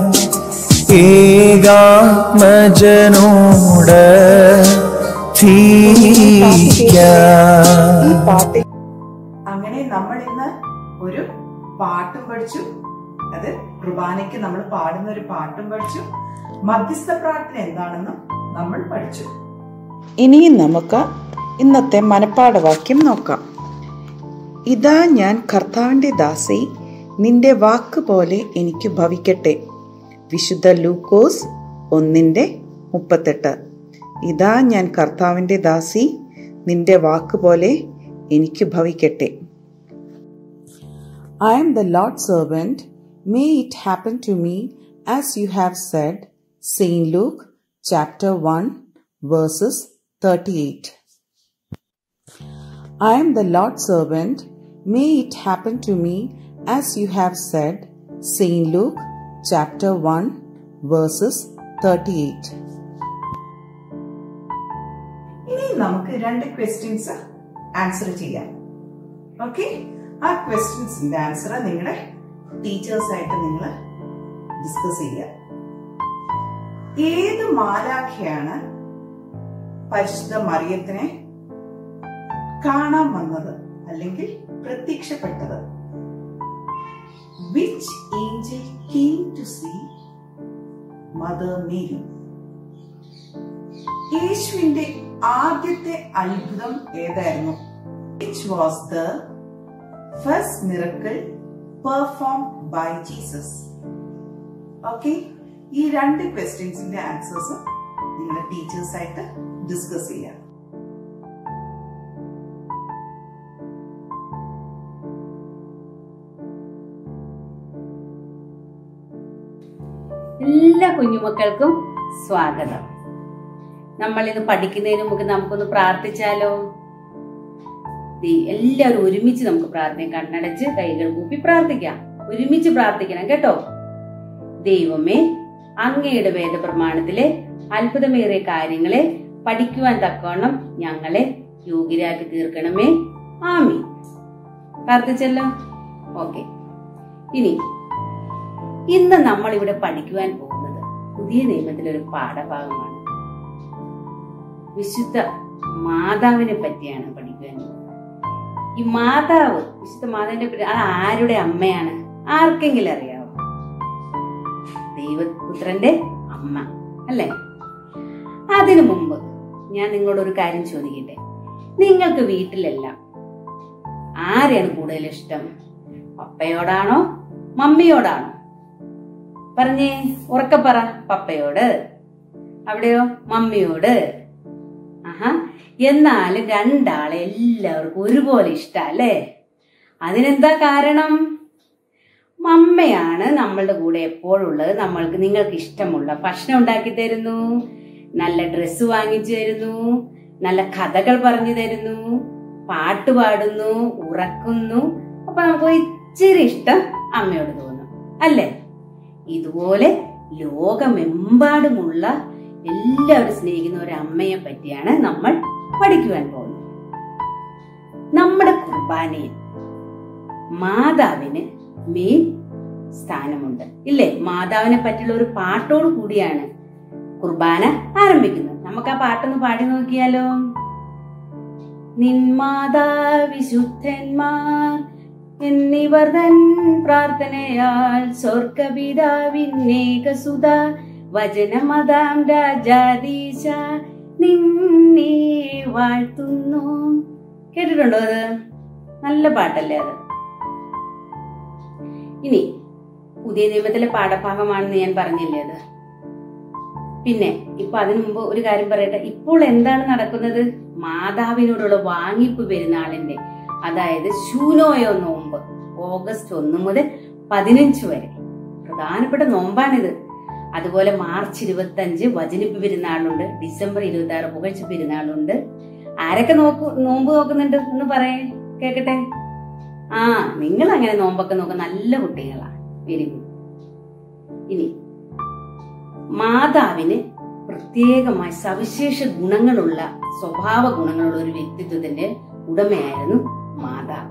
ഏകാത്മജനോട് ഈ പാട്ട് അങ്ങനെ നമ്മൾ ഇന്ന് ഒരു പാട്ടും പഠിച്ചു അത് കുർബാനയ്ക്ക് നമ്മൾ പാടുന്ന ഒരു പാട്ടും പഠിച്ചു മധ്യസ്ഥ പ്രാർത്ഥന എന്താണെന്നും നമ്മൾ പഠിച്ചു ഇനിയും നമുക്ക് ഇന്നത്തെ മനപ്പാഠവാക്യം നോക്കാം ഇതാ ഞാൻ കർത്താവിൻ്റെ ദാസി നിന്റെ വാക്ക് പോലെ എനിക്ക് ഭവിക്കട്ടെ വിശുദ്ധ ലൂക്കോസ് ഒന്നിൻ്റെ മുപ്പത്തെട്ട് ഇതാ ഞാൻ കർത്താവിൻ്റെ ദാസി നിന്റെ വാക്ക് പോലെ എനിക്ക് ഭവിക്കട്ടെ I am the Lord's servant. May it happen to me as you have said. St. Luke chapter 1 verses 38. I am the Lord's servant. May it happen to me as you have said. St. Luke chapter 1 verses 38. ഇനി നമുക്ക് രണ്ട് questions answer ചെയ്യാം okay ആ ക്വസ്റ്റ്യൻസിന്റെ answer നിങ്ങളുടെ ടീച്ചേഴ്സായിട്ട് നിങ്ങൾ discuss ചെയ്യുക ഏത് മാലാഖയാണ് പരിശുദ്ധ മറിയത്തിനെ കാണാൻ വന്നത് അല്ലെങ്കിൽ പ്രത്യക്ഷപ്പെട്ടത് which angel came to see mother Mary യേശുവിന്റെ ആദ്യത്തെ അത്ഭുതം ഏതായിരുന്നു which was the first miracle perform by Jesus okay ഈ രണ്ട് ക്വസ്റ്റ്യൻസിന്റെ ആൻസേഴ്സ് നിങ്ങളുടെ ടീച്ചേഴ്സായിട്ട് ഡിസ്കസ് ചെയ്യാം എല്ലാ കുഞ്ഞുമക്കൾക്കും സ്വാഗതം നമ്മൾ ഇന്ന് പഠിക്കുന്നതിന് മുമ്പ് നമുക്കൊന്ന് പ്രാർത്ഥിച്ചാലോ ദേ, എല്ലാവരും ഒരുമിച്ച് നമുക്ക് പ്രാർത്ഥിക്കാം കണ്ണടച്ച് കൈകൾ കൂപ്പി പ്രാർത്ഥിക്കാം ഒരുമിച്ച് പ്രാർത്ഥിക്കണം കേട്ടോ ദൈവമേ അങ്ങയുടെ വേദപ്രമാണത്തിലെ അത്ഭുതമേറിയ കാര്യങ്ങളെ പഠിക്കുവാൻ തക്കവണ്ണം ഞങ്ങളെ യോഗ്യരാക്കി തീർക്കണമേ ആമി പ്രാർത്ഥിച്ചല്ലോ ഓക്കെ ഇനി ഇന്ന് നമ്മൾ ഇവിടെ പഠിക്കുവാൻ പോകുന്നത് പുതിയ നിയമത്തിലെ ഒരു പാഠഭാഗമാണ് വിശുദ്ധ മാതാവിനെ പറ്റിയാണ് പഠിക്കുവാൻ പോകുന്നത് ഈ മാതാവ് വിശുദ്ധ മാതാവിന്റെ പറ്റി അത് ആരുടെ അമ്മയാണ് ആർക്കെങ്കിലും അറിയാവോ ദൈവപുത്രന്റെ അമ്മ അല്ലേ അതിനു മുമ്പ് ഞാൻ നിങ്ങളോട് ഒരു കാര്യം ചോദിക്കട്ടെ നിങ്ങൾക്ക് വീട്ടിലെല്ലാം ആരെയാണ് കൂടുതൽ ഇഷ്ടം പപ്പയോടാണോ മമ്മിയോടാണോ പറഞ്ഞേ ഉറക്കെ പറ പപ്പയോട് അവിടെയോ മമ്മിയോട് ആഹാ എന്നാലും രണ്ടാളെ എല്ലാവർക്കും ഒരുപോലെ ഇഷ്ടല്ലേ അതിനെന്താ കാരണം മമ്മയാണ് നമ്മളുടെ കൂടെ എപ്പോഴുള്ളത് നമ്മൾക്ക് നിങ്ങൾക്ക് ഇഷ്ടമുള്ള ഭക്ഷണം ഉണ്ടാക്കി തരുന്നു നല്ല ഡ്രസ്സ് വാങ്ങിച്ചു തരുന്നു നല്ല കഥകൾ പറഞ്ഞു തരുന്നു പാട്ട് പാടുന്നു ഉറക്കുന്നു അപ്പൊ നമുക്ക് ഇച്ചിരി ഇഷ്ടം അമ്മയോട് തോന്നും അല്ലേ ഇതുപോലെ ലോകമെമ്പാടുമുള്ള എല്ലാവരും സ്നേഹിക്കുന്ന ഒരു അമ്മയെ പറ്റിയാണ് നമ്മൾ പഠിക്കുവാൻ പോകുന്നത് നമ്മുടെ കുർബാനയിൽ മാതാവിന് മെയിൻ സ്ഥാനമുണ്ട് ഇല്ലേ മാതാവിനെ പറ്റിയുള്ള ഒരു പാട്ടോട് കൂടിയാണ് കുർബാന ആരംഭിക്കുന്നത് നമുക്ക് ആ പാട്ടൊന്ന് പാടി നോക്കിയാലോ നിന്മാതാ വിശുദ്ധന്മാർ എന്നിവർ തൻ പ്രാർത്ഥനയാൽ സ്വർഗപിതാവിന്നേകസുത വചനമതാം രാജാദീശ നിന്നെ വാഴ്ത്തുന്നു കേട്ടിട്ടുണ്ടോ അത് നല്ല പാട്ടല്ലേ അത് ഇനി പുതിയ നിയമത്തിലെ പാഠഭാഗമാണെന്ന് ഞാൻ പറഞ്ഞില്ലേ അത് പിന്നെ ഇപ്പൊ അതിനു മുമ്പ് ഒരു കാര്യം പറയട്ടെ ഇപ്പോൾ എന്താണ് നടക്കുന്നത് മാതാവിനോടുള്ള വാങ്ങിപ്പ് പെരുന്നാളിന്റെ അതായത് ശൂനോയോ നോമ്പ് ഓഗസ്റ്റ് ഒന്ന് മുതൽ പതിനഞ്ച് വരെ പ്രധാനപ്പെട്ട നോമ്പാണിത് അതുപോലെ മാർച്ച് ഇരുപത്തി അഞ്ച് വചനിപ്പ് പെരുന്നാളുണ്ട് ഡിസംബർ ഇരുപത്തി ആറ് പുകഴ്ച പെരുന്നാളുണ്ട് ആരൊക്കെ നോക്കു നോമ്പ് നോക്കുന്നുണ്ട് എന്ന് പറയേ കേക്കട്ടെ ആ നിങ്ങൾ അങ്ങനെ നോമ്പൊക്കെ നോക്കുന്ന നല്ല കുട്ടികളാ വെരി ഗുഡ് ഇനി മാതാവിന് പ്രത്യേകമായ സവിശേഷ ഗുണങ്ങളുള്ള സ്വഭാവ ഗുണങ്ങളുള്ള ഒരു വ്യക്തിത്വത്തിന്റെ ഉടമയായിരുന്നു മാതാവ്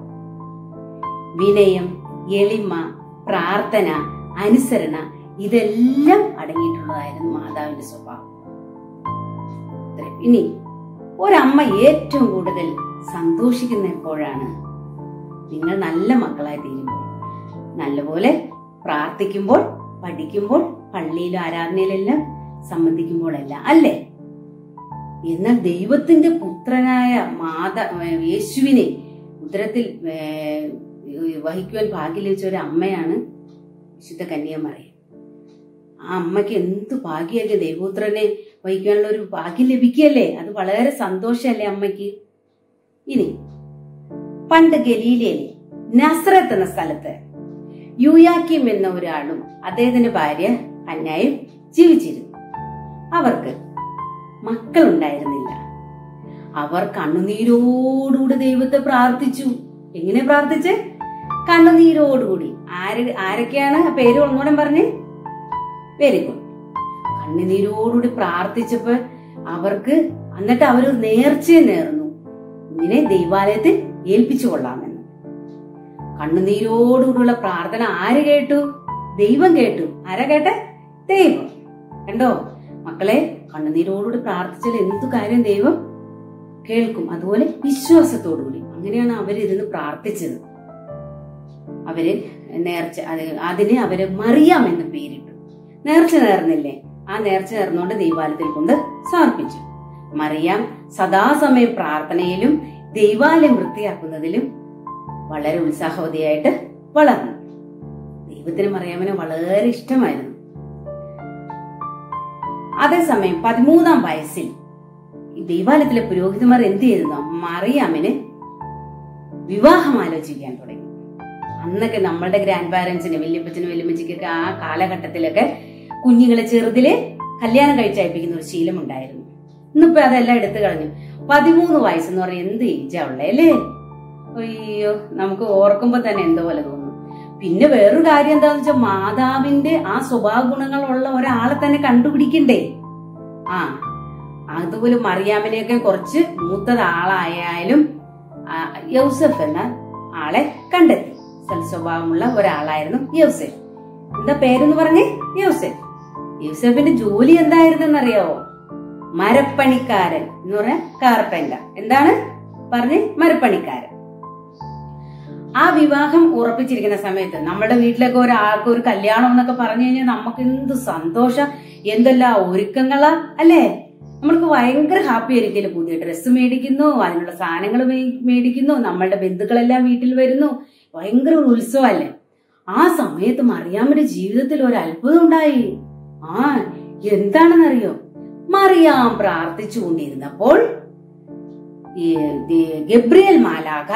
വിനയം എളിമ പ്രാർത്ഥന അനുസരണ ഇതെല്ലാം അടങ്ങിയിട്ടുള്ളതായിരുന്നു മാതാവിന്റെ സ്വഭാവം ഇത്രയും. ഇനി ഒരമ്മ ഏറ്റവും കൂടുതൽ സന്തോഷിക്കുന്ന എപ്പോഴാണ് നിങ്ങൾ നല്ല മക്കളായി തീരുമ്പോൾ നല്ലപോലെ പ്രാർത്ഥിക്കുമ്പോൾ പഠിക്കുമ്പോൾ പള്ളിയിലും ആരാധനയിലെല്ലാം സംബന്ധിക്കുമ്പോഴല്ല അല്ലേ എന്നാൽ ദൈവത്തിന്റെ പുത്രനായ മാത ഏർ യേശുവിനെ ഉദരത്തിൽ ഏർ, വഹിക്കുവാൻ ഭാഗ്യം ലഭിച്ച ഒരു അമ്മയാണ് വിശുദ്ധ കന്യാമറിയം ആ അമ്മയ്ക്ക് എന്ത് ഭാഗ്യമായിരിക്കും ദൈവപുത്രനെ വഹിക്കാനുള്ള ഒരു ഭാഗ്യം ലഭിക്കുകയല്ലേ അത് വളരെ സന്തോഷമല്ലേ അമ്മയ്ക്ക് ഇനി പണ്ട് ഗലീലയിലെ നസ്രത്ത് എന്ന സ്ഥലത്ത് യുയാക്കിം എന്ന ഒരാളും അദ്ദേഹത്തിന്റെ ഭാര്യ അന്നായും ജീവിച്ചിരുന്നു അവർക്ക് മക്കളുണ്ടായിരുന്നില്ല അവർ കണ്ണുനീരോടുകൂടി ദൈവത്തെ പ്രാർത്ഥിച്ചു എങ്ങനെ പ്രാർത്ഥിച്ച് കണ്ണുനീരോടുകൂടി ആര് ആരൊക്കെയാണ് ആ പേര് ഒന്നുകൂടെ പറഞ്ഞ് വെരി ഗുഡ് കണ്ണുനീരോടുകൂടി പ്രാർത്ഥിച്ചപ്പോ അവർക്ക് എന്നിട്ട് അവർ നേർച്ചയെ നേർന്നു ഇങ്ങനെ ദൈവാലയത്തിൽ ഏൽപ്പിച്ചു കൊള്ളാമെന്ന് കണ്ണുനീരോടുകൂടിയുള്ള പ്രാർത്ഥന ആര് കേട്ടു ദൈവം കേട്ടു ആരാ കേട്ടെ ദൈവം കണ്ടോ മക്കളെ കണ്ണുനീരോടുകൂടി പ്രാർത്ഥിച്ചാൽ എന്തു കാര്യം ദൈവം കേൾക്കും അതുപോലെ വിശ്വാസത്തോടുകൂടി അങ്ങനെയാണ് അവരിരുന്ന് പ്രാർത്ഥിച്ചത് അവര് നേർച്ച അത് അതിന് അവര് മറിയാം എന്ന് പേരിട്ടു നേർച്ച നേർന്നില്ലേ ആ നേർച്ച നേർന്നുകൊണ്ട് ദൈവാലയത്തിൽ കൊണ്ട് സമർപ്പിച്ചു മറിയാം സദാസമയം പ്രാർത്ഥനയിലും ദൈവാലയം വൃത്തിയാക്കുന്നതിലും വളരെ ഉത്സാഹവതിയായിട്ട് വളർന്നു ദൈവത്തിന് മറിയാമിനെ വളരെ ഇഷ്ടമായിരുന്നു അതേസമയം പതിമൂന്നാം വയസ്സിൽ ഈ ദൈവാലയത്തിലെ പുരോഹിതന്മാർ എന്ത് ചെയ്തിരുന്നു മറിയാമിന് വിവാഹം ആലോചിക്കാൻ തുടങ്ങി അന്നൊക്കെ നമ്മളുടെ ഗ്രാൻഡ് പാരന്റ്സിന് വല്യപ്പച്ചനും വല്യമ്മച്ചിക്കൊക്കെ ആ കാലഘട്ടത്തിലൊക്കെ കുഞ്ഞുങ്ങളെ ചെറുതിലെ കല്യാണം കഴിച്ചയപ്പിക്കുന്ന ഒരു ശീലമുണ്ടായിരുന്നു ഇന്നിപ്പോ അതെല്ലാം എടുത്തു കളഞ്ഞു പതിമൂന്ന് വയസ്സെന്ന് പറഞ്ഞാൽ എന്ത് ഏജാ ഉള്ളേ അല്ലേ അയ്യോ നമുക്ക് ഓർക്കുമ്പോ തന്നെ എന്തോ പോലെ തോന്നുന്നു പിന്നെ വേറൊരു കാര്യം എന്താന്ന് വെച്ചാൽ മാതാവിന്റെ ആ സ്വഭാവ ഗുണങ്ങളുള്ള ഒരാളെ തന്നെ കണ്ടുപിടിക്കണ്ടേ ആ അതുപോലെ മറിയാമിനെയൊക്കെ കുറച്ച് മൂത്തത് ആളായാലും ആ, യൗസഫ് എന്ന ആളെ കണ്ടെത്തി സൽസ്വഭാവമുള്ള ഒരാളായിരുന്നു യൗസഫ് എന്താ പേരെന്ന് പറഞ്ഞേ യൗസഫ് യൂസഫിന്റെ ജോലി എന്തായിരുന്നെന്നറിയാവോ മരപ്പണിക്കാരൻ എന്ന് പറഞ്ഞ കാർപ്പന്റർ എന്താണ് പറഞ്ഞ് മരപ്പണിക്കാരൻ ആ വിവാഹം ഉറപ്പിച്ചിരിക്കുന്ന സമയത്ത് നമ്മുടെ വീട്ടിലൊക്കെ ഒരാൾക്ക് ഒരു കല്യാണം എന്നൊക്കെ പറഞ്ഞു കഴിഞ്ഞാൽ നമുക്ക് എന്ത് സന്തോഷം എന്തെല്ലാം ഒരുക്കങ്ങളാ അല്ലേ നമ്മൾക്ക് ഭയങ്കര ഹാപ്പി ആയിരിക്കില്ല പുതിയ ഡ്രസ്സ് മേടിക്കുന്നു അതിനുള്ള സാധനങ്ങൾ മേടിക്കുന്നു നമ്മളുടെ ബന്ധുക്കളെല്ലാം വീട്ടിൽ വരുന്നു ഭയങ്കര ഒരു ഉത്സവമല്ലേ ആ സമയത്ത് മറിയാമ്മയുടെ ജീവിതത്തിൽ ഒരു അത്ഭുതം ഉണ്ടായി ആ എന്താണെന്നറിയോ മറിയാം പ്രാർത്ഥിച്ചുകൊണ്ടിരുന്നപ്പോൾ ഈ ദേ- ഗബ്രിയേൽ മാലാഖ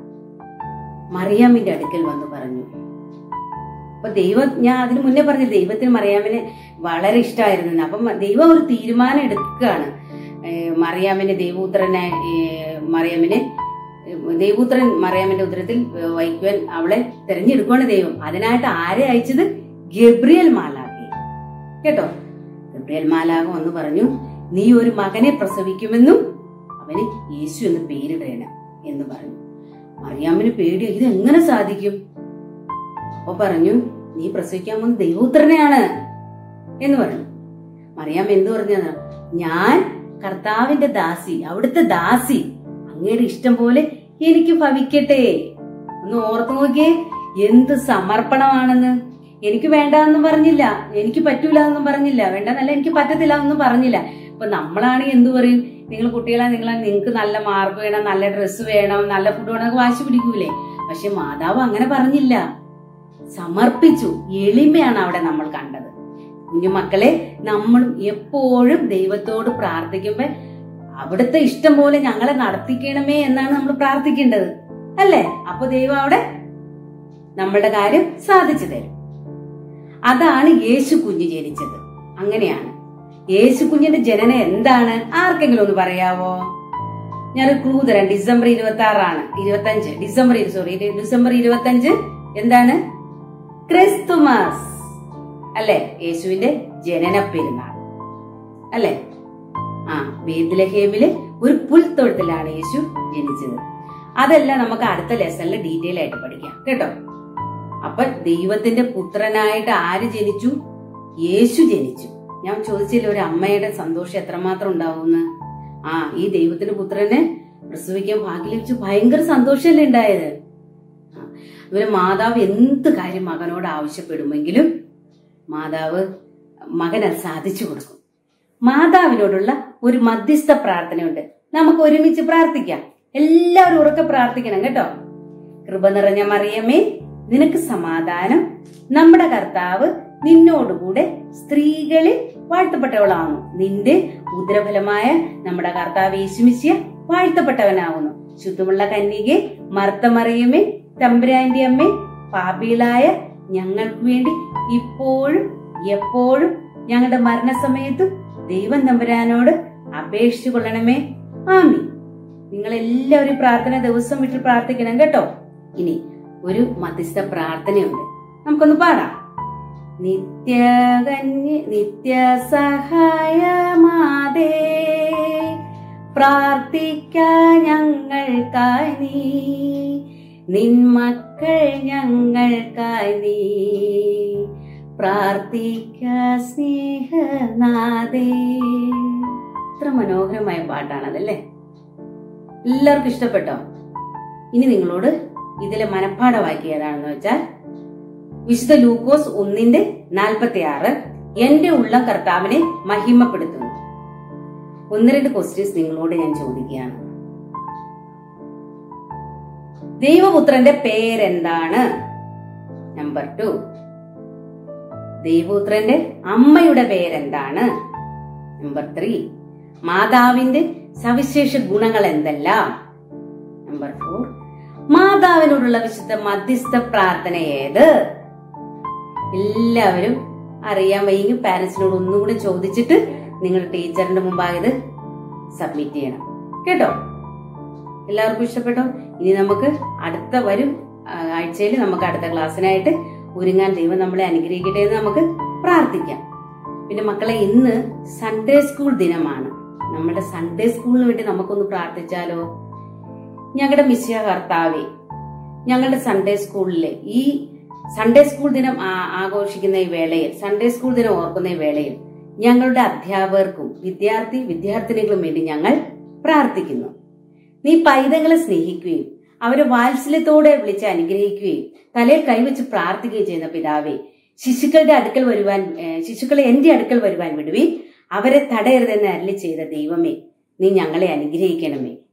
മറിയാമിന്റെ അടുക്കൽ വന്ന് പറഞ്ഞു അപ്പൊ ദൈവം ഞാൻ അതിന് മുന്നേ പറഞ്ഞ ദൈവത്തിന് മറിയാമിനെ വളരെ ഇഷ്ടമായിരുന്നു അപ്പം ദൈവം ഒരു തീരുമാനം എടുക്കുകയാണ് ഏ, മറിയാമിനെ ദൈവപുത്രനെ ഏ, മറിയാമിനെ ഏ, ദൈവപുത്രൻ മറിയാമിന്റെ ഉദരത്തിൽ ഏ, വഹിക്കുവാൻ അവളെ തെരഞ്ഞെടുക്കുകയാണ് ദൈവം അതിനായിട്ട് ആരെ അയച്ചത് ഗബ്രിയൽ മാലാഖെ കേട്ടോ ഗബ്രിയൽ മാലാഖ വന്ന് പറഞ്ഞു നീ ഒരു മകനെ പ്രസവിക്കുമെന്നും അവന് യേശു എന്ന് പേരിടണം എന്ന് പറഞ്ഞു മറിയാമിന് പേടി ഇത് എങ്ങനെ സാധിക്കും അപ്പൊ പറഞ്ഞു നീ പ്രസവിക്കാൻ പോകുന്ന ദൈവപുത്രനെയാണ് എന്ന് പറഞ്ഞു മറിയാം എന്തു പറഞ്ഞത് ഞാൻ കർത്താവിന്റെ ദാസി അവിടുത്തെ ദാസി അങ്ങയുടെ ഇഷ്ടം പോലെ എനിക്ക് ഭവിക്കട്ടെ ഒന്ന് ഓർത്തു നോക്കിയേ എന്ത് സമർപ്പണമാണെന്ന് എനിക്ക് വേണ്ട എന്നും പറഞ്ഞില്ല എനിക്ക് പറ്റൂല എന്നും പറഞ്ഞില്ല വേണ്ടെന്നല്ല എനിക്ക് പറ്റത്തില്ല എന്നും പറഞ്ഞില്ല ഇപ്പൊ നമ്മളാണെങ്കിൽ എന്തു പറയും നിങ്ങൾ കുട്ടികളെ നിങ്ങളെ നിങ്ങൾക്ക് നല്ല മാർക്ക് വേണം നല്ല ഡ്രസ്സ് വേണം നല്ല ഫുഡ് വേണം എന്നൊക്കെ വാശി പിടിക്കൂലേ പക്ഷെ മാതാവ് അങ്ങനെ പറഞ്ഞില്ല സമർപ്പിച്ചു എളിമയാണ് അവിടെ നമ്മൾ കണ്ടത് കുഞ്ഞുമക്കളെ നമ്മളും എപ്പോഴും ദൈവത്തോട് പ്രാർത്ഥിക്കുമ്പോ അവിടുത്തെ ഇഷ്ടം പോലെ ഞങ്ങളെ നടത്തിക്കണമേ എന്നാണ് നമ്മൾ പ്രാർത്ഥിക്കേണ്ടത് അല്ലേ അപ്പൊ ദൈവം അവിടെ നമ്മളുടെ കാര്യം സാധിച്ചു തരും അതാണ് യേശു കുഞ്ഞ് ജനിച്ചത് അങ്ങനെയാണ് യേശു കുഞ്ഞിന്റെ ജനനം എന്താണ് ആർക്കെങ്കിലും ഒന്ന് പറയാവോ ഞാൻ ക്ലൂ തരാം ഡിസംബർ ഇരുപത്തി ആറാണ് ഇരുപത്തി അഞ്ച് ഡിസംബർ സോറി ഡിസംബർ ഇരുപത്തി അഞ്ച് എന്താണ് ക്രിസ്തുമസ് അല്ലെ യേശുവിന്റെ ജനന പെരുന്നാൾ അല്ലെ ആ ബേദ്ലഹേമില് ഒരു പുൽത്തൊഴുത്തിലാണ് യേശു ജനിച്ചത് അതെല്ലാം നമുക്ക് അടുത്ത ലെസണിൽ ഡീറ്റെയിൽ ആയിട്ട് പഠിക്കാം കേട്ടോ അപ്പൊ ദൈവത്തിന്റെ പുത്രനായിട്ട് ആര് ജനിച്ചു യേശു ജനിച്ചു ഞാൻ ചോദിച്ചില്ല ഒരു അമ്മയുടെ സന്തോഷം എത്രമാത്രം ഉണ്ടാവുമെന്ന് ആ ഈ ദൈവത്തിന്റെ പുത്രനെ പ്രസവിക്കാൻ ഭാഗ്യം ലഭിച്ചു ഭയങ്കര സന്തോഷമല്ലേ ഉണ്ടായത് ആ, അതുപോലെ മാതാവ് എന്ത് കാര്യം മകനോട് ആവശ്യപ്പെടുമെങ്കിലും മാതാവ് മകൻ അത് സാധിച്ചു കൊടുക്കും മാതാവിനോടുള്ള ഒരു മധ്യസ്ഥ പ്രാർത്ഥനയുണ്ട് നമുക്ക് ഒരുമിച്ച് പ്രാർത്ഥിക്കാം എല്ലാവരും ഉറക്കെ പ്രാർത്ഥിക്കണം കേട്ടോ കൃപ നിറഞ്ഞ മറിയമേ നിനക്ക് സമാധാനം നമ്മുടെ കർത്താവ് നിന്നോടുകൂടെ സ്ത്രീകളിൽ വാഴ്ത്തപ്പെട്ടവളാകുന്നു നിന്റെ ഉദരഫലമായ നമ്മുടെ കർത്താവ് യേശുമിശിയ വാഴ്ത്തപ്പെട്ടവനാകുന്നു ശുദ്ധമുള്ള കന്യകെ മർത്തമറിയമേ തമ്പുരാന്റെ അമ്മേ പാപികളായ ഞങ്ങൾക്ക് വേണ്ടി ഇപ്പോഴും എപ്പോഴും ഞങ്ങളുടെ മരണസമയത്തും ദൈവം തമ്പുരാനോട് അപേക്ഷിച്ചു കൊള്ളണമേ ആമി നിങ്ങൾ എല്ലാവരും പ്രാർത്ഥന ദിവസം വിട്ട് പ്രാർത്ഥിക്കണം കേട്ടോ ഇനി ഒരു മധ്യസ്ഥ പ്രാർത്ഥനയുണ്ട് നമുക്കൊന്ന് പാടാം നിത്യകന്യ നിത്യ സഹായമാതേ പ്രാർത്ഥിക്ക ഞങ്ങൾക്കായി നീ നിൻമക്കൾ ഞങ്ങൾക്കായി നീ പ്രാർത്ഥിക്ക സ്നേഹനാഥേ ഇത്ര മനോഹരമായ പാട്ടാണതല്ലേ എല്ലാവർക്കും ഇഷ്ടപ്പെട്ടോ ഇനി നിങ്ങളോട് ഇതിലെ മനപ്പാഠവാക്കി ഏതാണെന്ന് വെച്ചാൽ വിശുദ്ധ ലൂക്കോസ് ഒന്നിന്റെ നാൽപ്പത്തി ആറ് എന്റെ ഉള്ളം കർത്താവിനെ മഹിമപ്പെടുത്തുന്നു ഒന്ന് രണ്ട് ക്വസ്റ്റ്യൻസ് നിങ്ങളോട് ഞാൻ ചോദിക്കുകയാണ് ദൈവപുത്രന്റെ പേരെന്താണ് നമ്പർ ടു ദൈവപുത്രന്റെ അമ്മയുടെ പേരെന്താണ് നമ്പർ ത്രീ മാതാവിന്റെ സവിശേഷ ഗുണങ്ങൾ എന്തെല്ലാം നമ്പർ ഫോർ മാതാവിനോടുള്ള വിശുദ്ധ മധ്യസ്ഥ പ്രാർത്ഥന ഏത് എല്ലാവരും അറിയാൻ വയ്യെങ്കിൽ പാരന്റ്സിനോട് ഒന്നുകൂടി ചോദിച്ചിട്ട് നിങ്ങൾ ടീച്ചറിന്റെ മുമ്പാകെ ഇത് സബ്മിറ്റ് ചെയ്യണം കേട്ടോ എല്ലാവർക്കും ഇഷ്ടപ്പെട്ടോ ഇനി നമുക്ക് അടുത്ത വരും ആഴ്ചയിൽ നമുക്ക് അടുത്ത ക്ലാസ്സിനായിട്ട് ഒരുങ്ങാൻ ദൈവം നമ്മളെ അനുഗ്രഹിക്കട്ടെ എന്ന് നമുക്ക് പ്രാർത്ഥിക്കാം പിന്നെ മക്കളെ ഇന്ന് സൺഡേ സ്കൂൾ ദിനമാണ് നമ്മുടെ സൺഡേ സ്കൂളിന് വേണ്ടി നമുക്കൊന്ന് പ്രാർത്ഥിച്ചാലോ ഞങ്ങളുടെ മിശ്യ കർത്താവെ ഞങ്ങളുടെ സൺഡേ സ്കൂളിലെ ഈ സൺഡേ സ്കൂൾ ദിനം ആ- ആഘോഷിക്കുന്ന ഈ വേളയിൽ സൺഡേ സ്കൂൾ ദിനം ഓർക്കുന്ന ഈ വേളയിൽ ഞങ്ങളുടെ അധ്യാപകർക്കും വിദ്യാർത്ഥി വിദ്യാർത്ഥിനികളും വേണ്ടി ഞങ്ങൾ പ്രാർത്ഥിക്കുന്നു നീ പൈതങ്ങളെ സ്നേഹിക്കുകയും അവരെ വാത്സല്യത്തോടെ വിളിച്ച് അനുഗ്രഹിക്കുകയും തലയിൽ കൈവച്ച് പ്രാർത്ഥിക്കുകയും ചെയ്യുന്ന പിതാവേ ശിശുക്കളുടെ അടുക്കൽ വരുവാൻ ഏഹ്, ശിശുക്കളെ എന്റെ അടുക്കൽ വരുവാൻ വിടുവി അവരെ തടയരുതെന്ന് അരളി ചെയ്ത ദൈവമേ നീ ഞങ്ങളെ അനുഗ്രഹിക്കണമേ